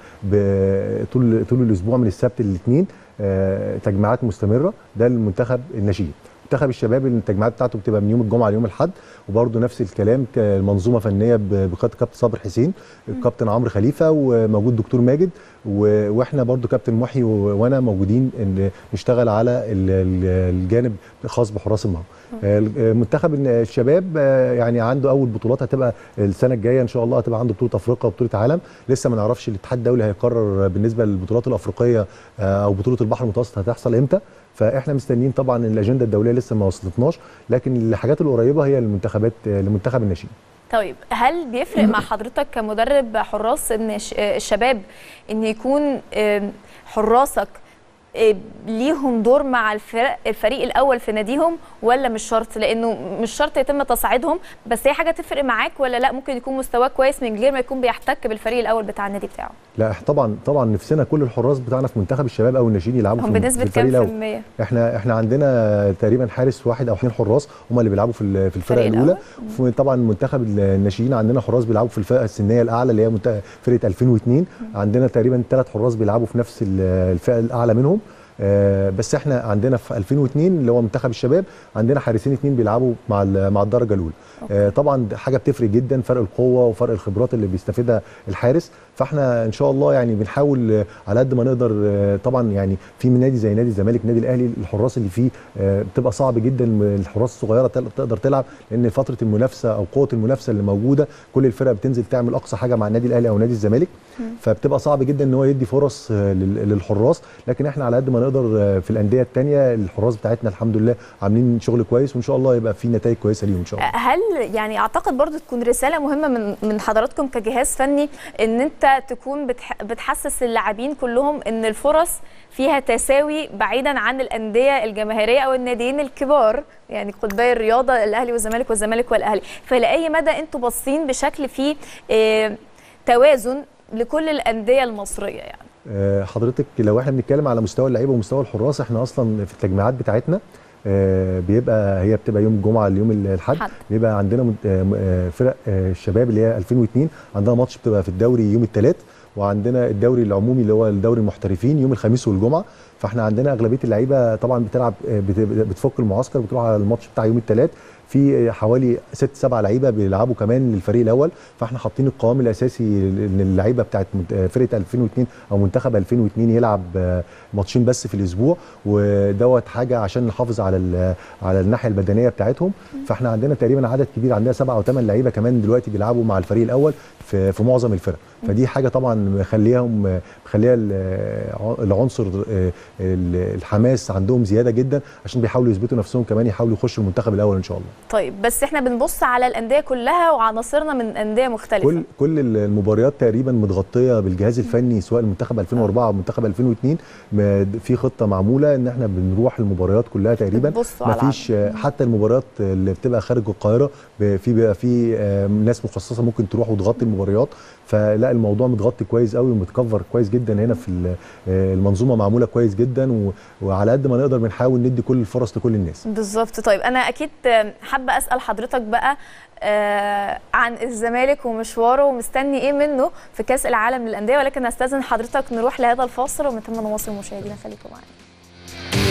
ب- طول طول الاسبوع من السبت للاثنين آه، تجمعات مستمره ده المنتخب الناشئين منتخب الشباب التجمعات بتاعته بتبقى من يوم الجمعه ليوم الاحد وبرده نفس الكلام ك- المنظومه فنيه ب- بقياده كابتن صابر حسين الكابتن عمرو خليفه وموجود دكتور ماجد و- واحنا برده كابتن محي و- وانا موجودين ان نشتغل على ال- ال- الجانب الخاص بحراس المرمى آه، منتخب الن- الشباب آه، يعني عنده اول بطولات هتبقى السنه الجايه ان شاء الله هتبقى عنده بطوله افريقيا وبطوله عالم لسه ما نعرفش الاتحاد الدولي هيقرر بالنسبه للبطولات الافريقيه آه، او بطوله البحر المتوسط هتحصل امتى فاحنا مستنيين طبعا الاجنده الدوليه لسه ما وصلتناش لكن الحاجات القريبه هي المنتخبات آه، لمنتخب الناشئين طيب هل بيفرق مع حضرتك كمدرب حراس ان الش- الشباب ان يكون آم، حراسك آه، ليهم دور مع الفرق الفريق الاول في ناديهم ولا مش شرط لانه مش شرط يتم تصعيدهم بس هي حاجه تفرق معاك ولا لا ممكن يكون مستواه كويس من غير ما يكون بيحتك بالفريق الاول بتاع النادي بتاعه لا إح- طبعا طبعا نفسنا كل الحراس بتاعنا في منتخب الشباب او الناشئين يلعبوا هم في بنسبه في الفريق كام في الاول المية احنا احنا عندنا تقريبا حارس واحد او اثنين حراس هم اللي بيلعبوا في ال- في الفرق الفريق الاولى وطبعا منتخب الناشئين عندنا حراس بيلعبوا في الفئه السنيه الاعلى اللي هي منت- فرقه 2002 عندنا تقريبا ثلاث حراس بيلعبوا في نفس ال- الفئه الاعلى منهم آه، بس احنا عندنا في 2002 اللي هو منتخب الشباب عندنا حارسين اثنين بيلعبوا مع ال- مع الدرجه الاولى آه، طبعا ده حاجه بتفرق جدا فرق القوه وفرق الخبرات اللي بيستفيدها الحارس فاحنا ان شاء الله يعني بنحاول آه، على قد ما نقدر آه، طبعا يعني في من نادي زي نادي الزمالك نادي الاهلي الحراس اللي فيه آه، بتبقى صعب جدا الحراس الصغيره تل- تقدر تلعب لان فتره المنافسه او قوه المنافسه اللي موجوده كل الفرق بتنزل تعمل اقصى حاجه مع النادي الاهلي او نادي الزمالك فبتبقى صعب جدا ان هو يدي فرص آه، لل- للحراس لكن احنا على قد ما نقدر آه، في الانديه الثانيه الحراس بتاعتنا الحمد لله عاملين شغل كويس وان شاء الله يبقى في نتائج كويسه ليهم ان شاء الله هل يعني اعتقد برضو تكون رساله مهمه من من حضراتكم كجهاز فني ان انت تكون بتح بتحسس اللاعبين كلهم ان الفرص فيها تساوي بعيدا عن الانديه الجماهيريه او الناديين الكبار يعني قطبي الرياضه الاهلي والزمالك والزمالك والاهلي فلاي مدى انتوا باصين بشكل فيه آه، توازن لكل الانديه المصريه يعني آه، حضرتك لو احنا بنتكلم على مستوى اللعيبه ومستوى الحراس احنا اصلا في التجميعات بتاعتنا آه، بيبقى هي بتبقى يوم الجمعه ليوم الاحد حد. بيبقى عندنا مت- آه، م- آه، فرق آه، الشباب اللي هي 2002 عندنا ماتش بتبقى في الدوري يوم الثلاث وعندنا الدوري العمومي اللي هو الدوري المحترفين يوم الخميس والجمعه فاحنا عندنا اغلبيه اللعيبه طبعا بتلعب آه، بت- بتفك المعسكر بتروح على الماتش بتاع يوم الثلاث في حوالي ست سبع لعيبه بيلعبوا كمان للفريق الاول فاحنا حاطين القوام الاساسي ان اللعيبه بتاعت منت- فرقه 2002 او منتخب 2002 يلعب آه، ماتشين بس في الاسبوع ودوت حاجه عشان نحافظ على ال- على الناحيه البدنيه بتاعتهم فاحنا عندنا تقريبا عدد كبير عندنا سبعه او ثمان لعيبه كمان دلوقتي بيلعبوا مع الفريق الاول في في معظم الفرق فدي حاجه طبعا مخليهم مخليها ال- العنصر آه، ال- الحماس عندهم زياده جدا عشان بيحاولوا يثبتوا نفسهم كمان يحاولوا يخشوا المنتخب الاول ان شاء الله طيب بس احنا بنبص على الانديه كلها وعناصرنا من انديه مختلفه كل كل المباريات تقريبا متغطيه بالجهاز الفني سواء المنتخب 2004 او المنتخب 2002 ما- في خطه معموله ان احنا بنروح المباريات كلها تقريبا بتبصوا على ما فيش حتى المباريات اللي بتبقى خارج القاهره ب- في بيبقى في آه، ناس مخصصه ممكن تروح وتغطي المباريات فلا الموضوع متغطي كويس قوي ومتكفر كويس جدا هنا في ال- آه، المنظومه معموله كويس جدا و- وعلى قد ما نقدر بنحاول ندي كل الفرص لكل الناس بالظبط طيب انا اكيد حابه اسال حضرتك بقى آه عن الزمالك ومشواره ومستني ايه منه في كاس العالم للانديه ولكن استاذن حضرتك نروح لهذا الفاصل ومن ثم نواصل مشاهدينا خليكم معانا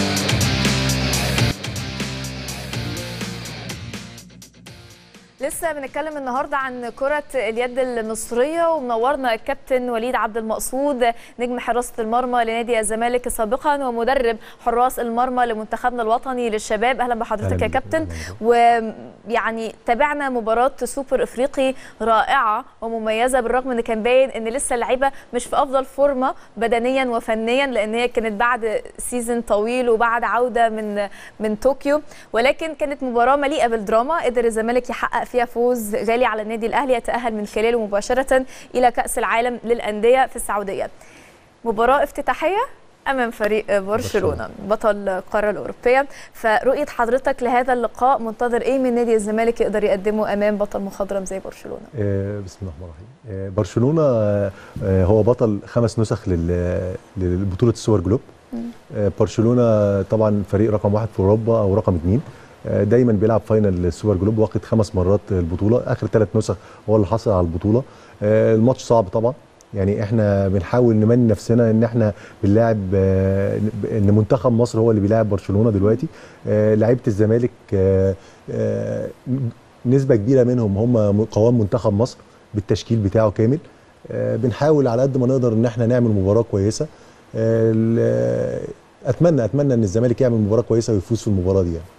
لسه بنتكلم النهارده عن كرة اليد المصرية ومنورنا الكابتن وليد عبد المقصود نجم حراسة المرمى لنادي الزمالك سابقا ومدرب حراس المرمى لمنتخبنا الوطني للشباب اهلا بحضرتك أهلا يا بك. كابتن ويعني تابعنا مباراة سوبر افريقي رائعة ومميزة بالرغم ان كان باين ان لسه اللعيبة مش في افضل فورمة بدنيا وفنيا لان هي كانت بعد سيزون طويل وبعد عودة من من طوكيو ولكن كانت مباراة مليئة بالدراما قدر الزمالك يحقق فيها فوز غالي على النادي الاهلي يتأهل من خلاله مباشرة الى كأس العالم للأندية في السعودية مباراه افتتاحيه امام فريق برشلونه بطل القاره الاوروبيه فرؤيه حضرتك لهذا اللقاء منتظر ايه من نادي الزمالك يقدر يقدمه امام بطل مخضرم زي برشلونه آه، بسم الله الرحمن الرحيم آه، برشلونه آه، آه، هو بطل خمس نسخ لل- لبطوله السوبر جلوب آه، برشلونه طبعا فريق رقم واحد في اوروبا او رقم اثنين آه، دايما بيلعب فاينل السوبر جلوب واخد خمس مرات البطوله اخر ثلاث نسخ هو اللي حصل على البطوله آه، الماتش صعب طبعا يعني احنا بنحاول نمني نفسنا ان احنا بنلاعب آه، ان منتخب مصر هو اللي بيلاعب برشلونه دلوقتي آه، لعيبه الزمالك آه، آه، نسبه كبيره منهم هم قوام منتخب مصر بالتشكيل بتاعه كامل آه، بنحاول على قد ما نقدر ان احنا نعمل مباراه كويسه آه، ال- اتمنى اتمنى ان الزمالك يعمل مباراه كويسه ويفوز في المباراه دي يعني.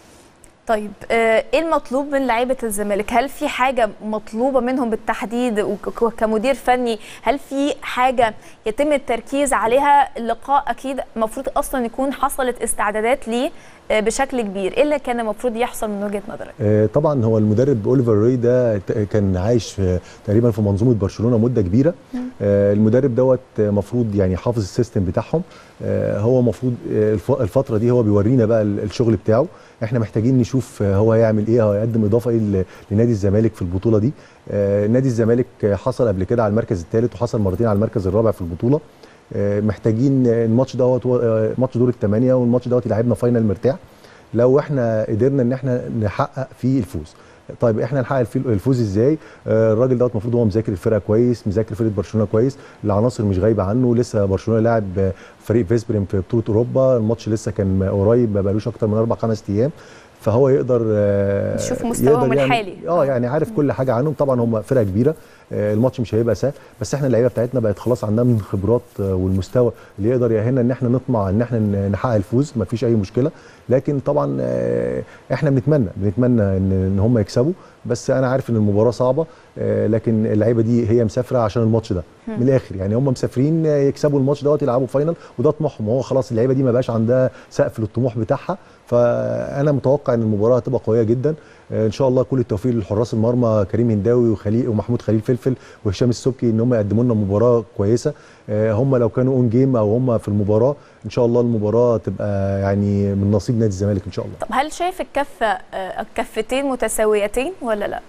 طيب آه، ايه المطلوب من لعيبه الزمالك هل في حاجه مطلوبه منهم بالتحديد وك- كمدير فني هل في حاجه يتم التركيز عليها اللقاء اكيد المفروض اصلا يكون حصلت استعدادات ليه آه، بشكل كبير ايه اللي كان المفروض يحصل من وجهه نظرك آه، طبعا هو المدرب اوليفر ري ده ت- كان عايش في تقريبا في منظومه برشلونه مده كبيره آه، المدرب دوت مفروض يعني حافظ السيستم بتاعهم آه، هو مفروض آه، الف- الفتره دي هو بيورينا بقى ال- الشغل بتاعه احنا محتاجين نشوف آه، هو هيعمل ايه هو هيقدم اضافه ايه ل- لنادي الزمالك في البطوله دي آه، نادي الزمالك آه، حصل قبل كده على المركز الثالث وحصل مرتين على المركز الرابع في البطوله آه، محتاجين آه، الماتش دوت هو- آه، ماتش دور الثمانيه والماتش دوت يلعبنا فاينل مرتاح لو احنا قدرنا ان احنا نحقق فيه الفوز طيب احنا نحقق الفي- الفوز ازاي آه، الراجل دوت المفروض هو مذاكر الفرقه كويس مذاكر فرقه برشلونه كويس العناصر مش غايبه عنه لسه برشلونه لاعب آه، فريق فيسبريم في بطوله اوروبا الماتش لسه كان قريب ما بقالوش اكتر من اربع خمس ايام فهو يقدر آه، نشوف مستواهم يقدر يعني- الحالي. اه يعني عارف كل حاجه عنهم طبعا هم فرقه كبيره آه، الماتش مش هيبقى سهل بس احنا اللعيبه بتاعتنا بقت خلاص عندها من الخبرات آه، والمستوى اللي يقدر يأهلنا ان احنا نطمع ان احنا ن- نحقق الفوز ما فيش اي مشكله لكن طبعا آه، احنا بنتمنى بنتمنى ان ان هم يكسبوا بس انا عارف ان المباراه صعبه آه، لكن اللعيبه دي هي مسافره عشان الماتش ده مم. من الاخر يعني هم مسافرين آه، يكسبوا الماتش دوت يلعبوا فاينل وده طموحهم هو خلاص اللعيبه دي ما بقاش عندها سقف للطموح بتاعها فانا متوقع ان المباراه هتبقى قويه جدا آه، ان شاء الله كل التوفيق للحراس المرمى كريم هنداوي وخليل ومحمود خليل فلفل وهشام السبكي ان هم يقدموا لنا مباراه كويسه آه، هم لو كانوا اون جيم او هم في المباراه ان شاء الله المباراه تبقى يعني من نصيب نادي الزمالك ان شاء الله طب هل شايف الكفه آه، الكفتين متساويتين ولا لا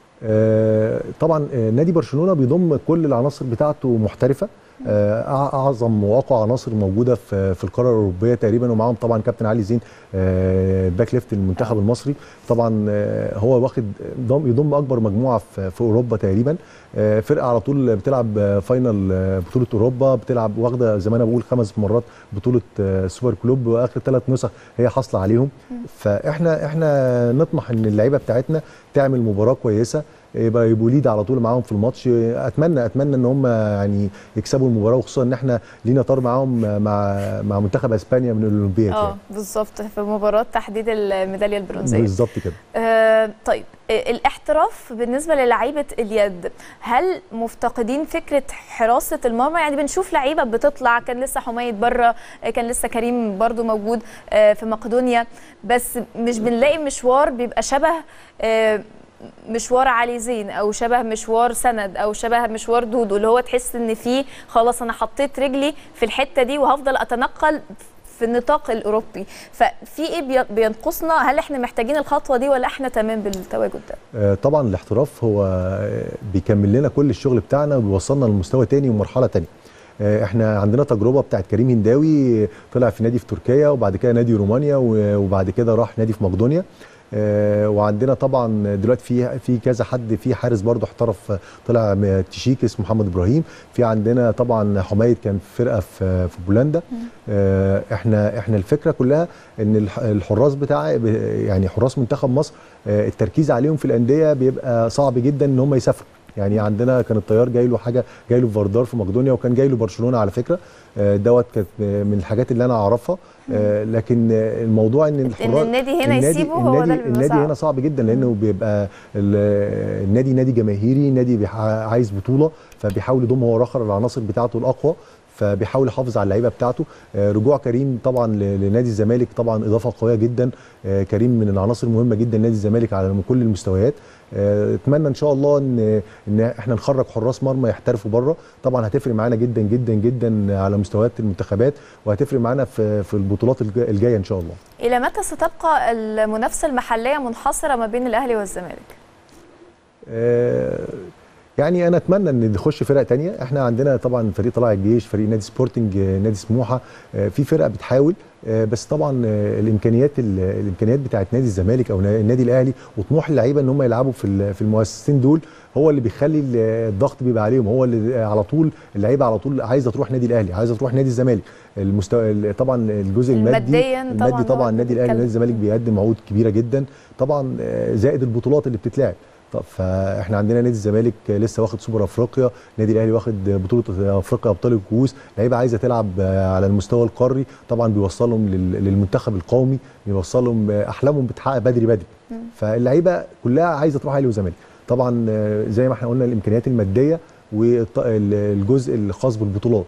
آه، طبعا آه، نادي برشلونه بيضم كل العناصر بتاعته محترفه آه، أع- اعظم واقوى عناصر موجوده في في القاره الاوروبيه تقريبا ومعاهم طبعا كابتن علي زين آه، باك ليفت المنتخب المصري طبعا آه، هو واخد ضم يضم اكبر مجموعه في في اوروبا تقريبا آه، فرقه على طول بتلعب آه، فاينل آه، بطوله اوروبا بتلعب واخده زي ما انا بقول خمس مرات بطوله آه، سوبر كلوب واخر ثلاث نسخ هي حاصله عليهم فاحنا احنا نطمح ان اللعيبه بتاعتنا تعمل مباراه كويسه يبقى يبقوا ليد على طول معاهم في الماتش اتمنى اتمنى ان هم يعني يكسبوا المباراه وخصوصا ان احنا لينا طار معاهم مع مع منتخب اسبانيا من الاولمبياد اه يعني. بالظبط في مباراه تحديد الميداليه البرونزيه بالظبط كده آه طيب آه، الاحتراف بالنسبه للعيبه اليد هل مفتقدين فكره حراسه المرمى يعني بنشوف لعيبه بتطلع كان لسه حميد بره آه، كان لسه كريم برضو موجود آه، في مقدونيا بس مش بنلاقي مشوار بيبقى شبه آه، مشوار علي زين او شبه مشوار سند او شبه مشوار دودو اللي هو تحس ان فيه خلاص انا حطيت رجلي في الحته دي وهفضل اتنقل في النطاق الاوروبي ففي ايه بي- بينقصنا هل احنا محتاجين الخطوه دي ولا احنا تمام بالتواجد ده آه، طبعا الاحتراف هو آه، بيكمل لنا كل الشغل بتاعنا وبيوصلنا لمستوى تاني ومرحله تانية آه، احنا عندنا تجربه بتاعت كريم هنداوي طلع في نادي في تركيا وبعد كده نادي رومانيا و- وبعد كده راح نادي في مقدونيا آه، وعندنا طبعا دلوقتي في في كذا حد في حارس برضه احترف آه، طلع من تشيك اسمه محمد ابراهيم في عندنا طبعا حميد كان في فرقه في في بولندا آه، احنا احنا الفكره كلها ان الح- الحراس بتاع ب- يعني حراس منتخب مصر آه، التركيز عليهم في الانديه بيبقى صعب جدا ان هم يسافروا يعني عندنا كان الطيار جاي له حاجه جاي له في فاردار في مقدونيا وكان جاي له برشلونه على فكره آه، دوت كانت من الحاجات اللي انا اعرفها آه، لكن آه، الموضوع ان الحراس النادي هنا يسيبه هو ده اللي بيبقى النادي صعب. هنا صعب جدا لانه بيبقى ال- النادي نادي جماهيري نادي بيح- عايز بطوله فبيحاول يضم هو اخر العناصر بتاعته الاقوى فبيحاول يحافظ على اللعيبه بتاعته آه، رجوع كريم طبعا ل- لنادي الزمالك طبعا اضافه قويه جدا آه، كريم من العناصر المهمه جدا نادي الزمالك على كل المستويات آه، اتمنى ان شاء الله ان ان احنا نخرج حراس مرمى يحترفوا بره طبعا هتفرق معانا جدا جدا جدا على مستويات المنتخبات وهتفرق معانا في في البطولات الج- الجايه ان شاء الله الى متى ستبقى المنافسه المحليه منحصره ما بين الاهلي والزمالك آه، يعني انا اتمنى ان نخش فرق تانية احنا عندنا طبعا فريق طلائع الجيش فريق نادي سبورتنج آه، نادي سموحه آه، في فرق بتحاول آه، بس طبعا آه، الامكانيات ال- الامكانيات بتاعت نادي الزمالك او نا- النادي الاهلي وطموح اللعيبه ان هم يلعبوا في ال- في المؤسستين دول هو اللي بيخلي ال- الضغط بيبقى عليهم هو اللي آه، على طول اللعيبه على طول عايزه تروح نادي الاهلي عايزه تروح نادي الزمالك المستوى ال- طبعا الجزء المادي المادياً طبعاً المادي هو طبعا اللي النادي الاهلي بيتكلم. ونادي الزمالك بيقدم عقود كبيره جدا طبعا آه، زائد البطولات اللي بتتلعب طب فاحنا عندنا نادي الزمالك لسه واخد سوبر افريقيا النادي الاهلي واخد بطوله افريقيا ابطال الكؤوس لعيبه عايزه تلعب على المستوى القاري طبعا بيوصلهم لل- للمنتخب القومي بيوصلهم احلامهم بتحقق بدري بدري فاللعيبه كلها عايزه تروح اهلي وزمالك طبعا آه، زي ما احنا قلنا الامكانيات الماديه والجزء الخاص بالبطولات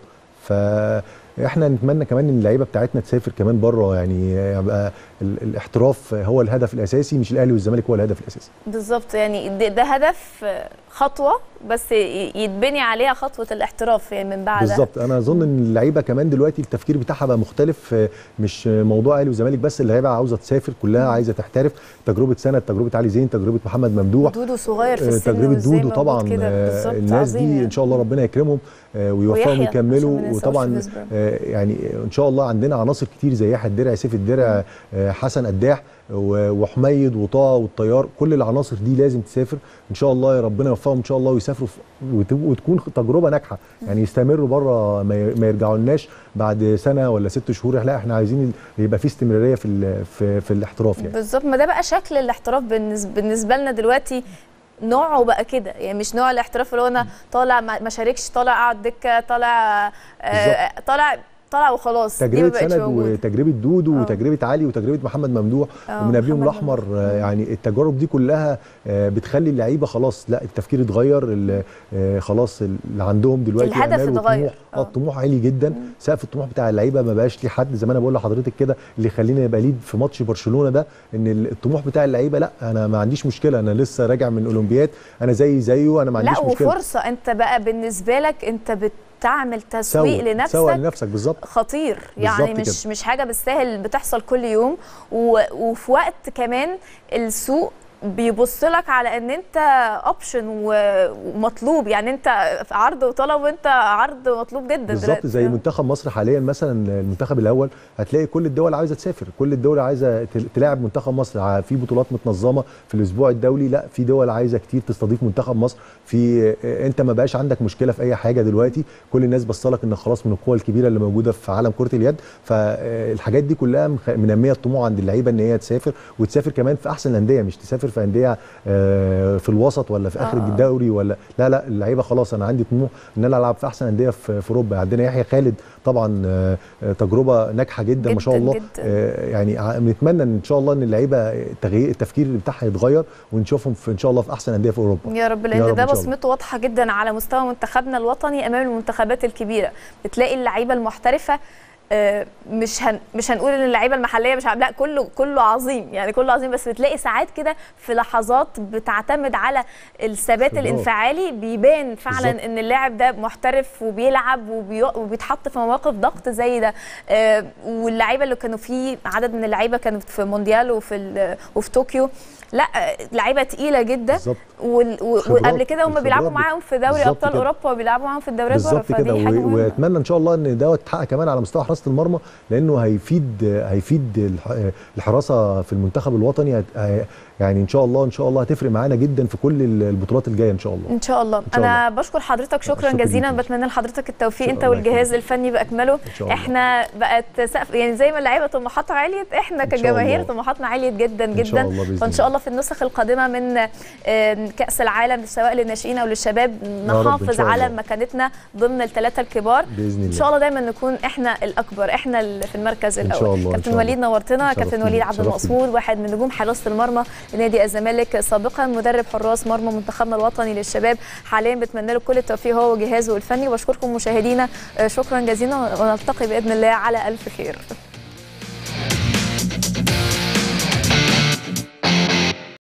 فاحنا نتمنى كمان ان اللعيبه بتاعتنا تسافر كمان بره يعني يبقى ال- الاحتراف هو الهدف الاساسي مش الاهلي والزمالك هو الهدف الاساسي بالظبط يعني ده, ده هدف خطوه بس ي- يتبني عليها خطوه الاحتراف يعني من بعدها بالظبط انا اظن ان اللعيبه كمان دلوقتي التفكير بتاعها بقى مختلف آه، مش موضوع اهلي وزمالك بس اللعيبه عاوزه تسافر كلها عايزه تحترف تجربه سنه تجربه علي زين تجربه محمد ممدوح دودو صغير في آه، السن تجربه وإزاي دودو موجود طبعا كده. آه، بالظبط، الناس عظيم دي يعني. ان شاء الله ربنا يكرمهم آه، ويوفقهم ويحيى، عشان يكملوا ما ننساوش وطبعا بالنسبة له. آه، يعني ان شاء الله عندنا عناصر كتير زي يحيى الدرع سيف الدرع آه، حسن قداح و- وحميد وطه والطيار كل العناصر دي لازم تسافر ان شاء الله ربنا يوفقهم ان شاء الله ويسافروا في- وت- وتكون تجربه ناجحه يعني يستمروا بره ما ي- ما يرجعوا لناش بعد سنه ولا ست شهور لا احنا عايزين يبقى في استمراريه في ال- في, في الاحتراف يعني بالظبط ما ده بقى شكل الاحتراف بالنسبه, بالنسبة لنا دلوقتي نوعه بقى كده يعني مش نوع الاحتراف اللي هو انا طالع ما ما شاركش طالع اقعد دكه طالع آه طالع طالع وخلاص دي ما تجربه بقتش سند موجوده وتجربه دودو آه. وتجربه علي وتجربه محمد ممدوح آه، ومن قبلهم محمد الاحمر آه، يعني التجارب دي كلها آه، بتخلي اللعيبه خلاص لا التفكير اتغير ال- آه، خلاص اللي عندهم دلوقتي الهدف آمال اتغير. وطموح اه الطموح عالي جدا سقف الطموح بتاع اللعيبه ما بقاش ليه حد زي ما انا بقول لحضرتك كده اللي يخليني ابقى ليد في ماتش برشلونه ده ان الطموح بتاع اللعيبه لا انا ما عنديش مشكله انا لسه راجع من اولمبياد انا زي زيه انا ما عنديش لا مشكله وفرصه انت بقى بالنسبه لك انت بتعمل تسويق سوى- لنفسك سوى لنفسك بالظبط خطير يعني بالظبط مش كده. مش حاجه بالسهل بتحصل كل يوم و... وفي وقت كمان السوق بيبص لك على ان انت اوبشن ومطلوب يعني انت في عرض وطلب وانت عرض مطلوب جدا بالظبط دلوقتي. زي منتخب مصر حاليا مثلا المنتخب الاول هتلاقي كل الدول عايزه تسافر كل الدول عايزه تل- تلاعب منتخب مصر ع- في بطولات متنظمه في الاسبوع الدولي لا في دول عايزه كتير تستضيف منتخب مصر في آه، انت ما بقاش عندك مشكله في اي حاجه دلوقتي كل الناس بصلك انك خلاص من القوى الكبيره اللي موجوده في عالم كره اليد فالحاجات دي كلها مخ- منميه الطموح عند اللعيبه ان هي تسافر وتسافر كمان في احسن الانديه مش تسافر في انديه آه، في الوسط ولا في اخر آه. الدوري ولا لا لا اللعيبه خلاص انا عندي طموح ان انا العب في احسن انديه في في اوروبا عندنا يحيى خالد طبعا آه، آه، تجربه ناجحه جدا, ما شاء جداً الله جداً. آه، يعني ع- بنتمنى ان شاء الله ان اللعيبه تغيير التفكير بتاعها يتغير ونشوفهم في ان شاء الله في احسن انديه في اوروبا يا رب يا لان رب ده إن شاء الله. بصمته واضحه جدا على مستوى منتخبنا الوطني امام المنتخبات الكبيره بتلاقي اللعيبه المحترفه آه، مش هن مش هنقول ان اللعيبه المحليه مش ع- لا كله كله عظيم يعني كله عظيم بس بتلاقي ساعات كده في لحظات بتعتمد على الثبات خبرات. الانفعالي بيبان فعلا بالظبط. ان اللاعب ده محترف وبيلعب وبي- وبيتحط في مواقف ضغط زي ده آه، واللعيبه اللي كانوا فيه عدد من اللعيبه كانوا في مونديال وفي ال- وفي طوكيو لا آه، لعيبه تقيله جدا بالظبط وال- و- خبرات. وقبل كده هم الخبرات بيلعبوا بت- معاهم في دوري بالظبط ابطال كده. اوروبا وبيلعبوا معاهم في الدوريات بره بالظبط كده فدي حاجه و- مهمه واتمنى ان شاء الله ان دوت يتحقق كمان على مستوى حراسه المرمى لانه هيفيد هيفيد الح- الحراسه في المنتخب الوطني هت- هي- يعني ان شاء الله ان شاء الله هتفرق معانا جدا في كل البطولات الجايه ان شاء الله ان شاء الله إن شاء انا بشكر حضرتك شكرا شكراً جزيلا ليك. بتمنى لحضرتك التوفيق إن انت شاء الله والجهاز الفني باكمله شاء الله. احنا بقت سقف يعني زي ما اللعيبه طموحاتها عليت احنا شاء كجماهير الله. طموحاتنا عليت جدا إن جدا شاء الله بإذن فان شاء الله في النسخ القادمه من آم، كاس العالم سواء للناشئين او للشباب رب إن نحافظ شاء على الله. مكانتنا ضمن الثلاثه الكبار باذن الله ان شاء الله دايما نكون احنا الاكبر احنا اللي في المركز إن الاول شاء الله، إن كابتن شاء وليد الله. نورتنا شرفتيني، كابتن وليد عبد شرفتيني. المقصود واحد من نجوم حراسه المرمى لنادي الزمالك سابقا مدرب حراس مرمى منتخبنا الوطني للشباب حاليا بتمنى له كل التوفيق هو وجهازه الفني وبشكركم مشاهدينا آه، شكرا جزيلا ونلتقي باذن الله على الف خير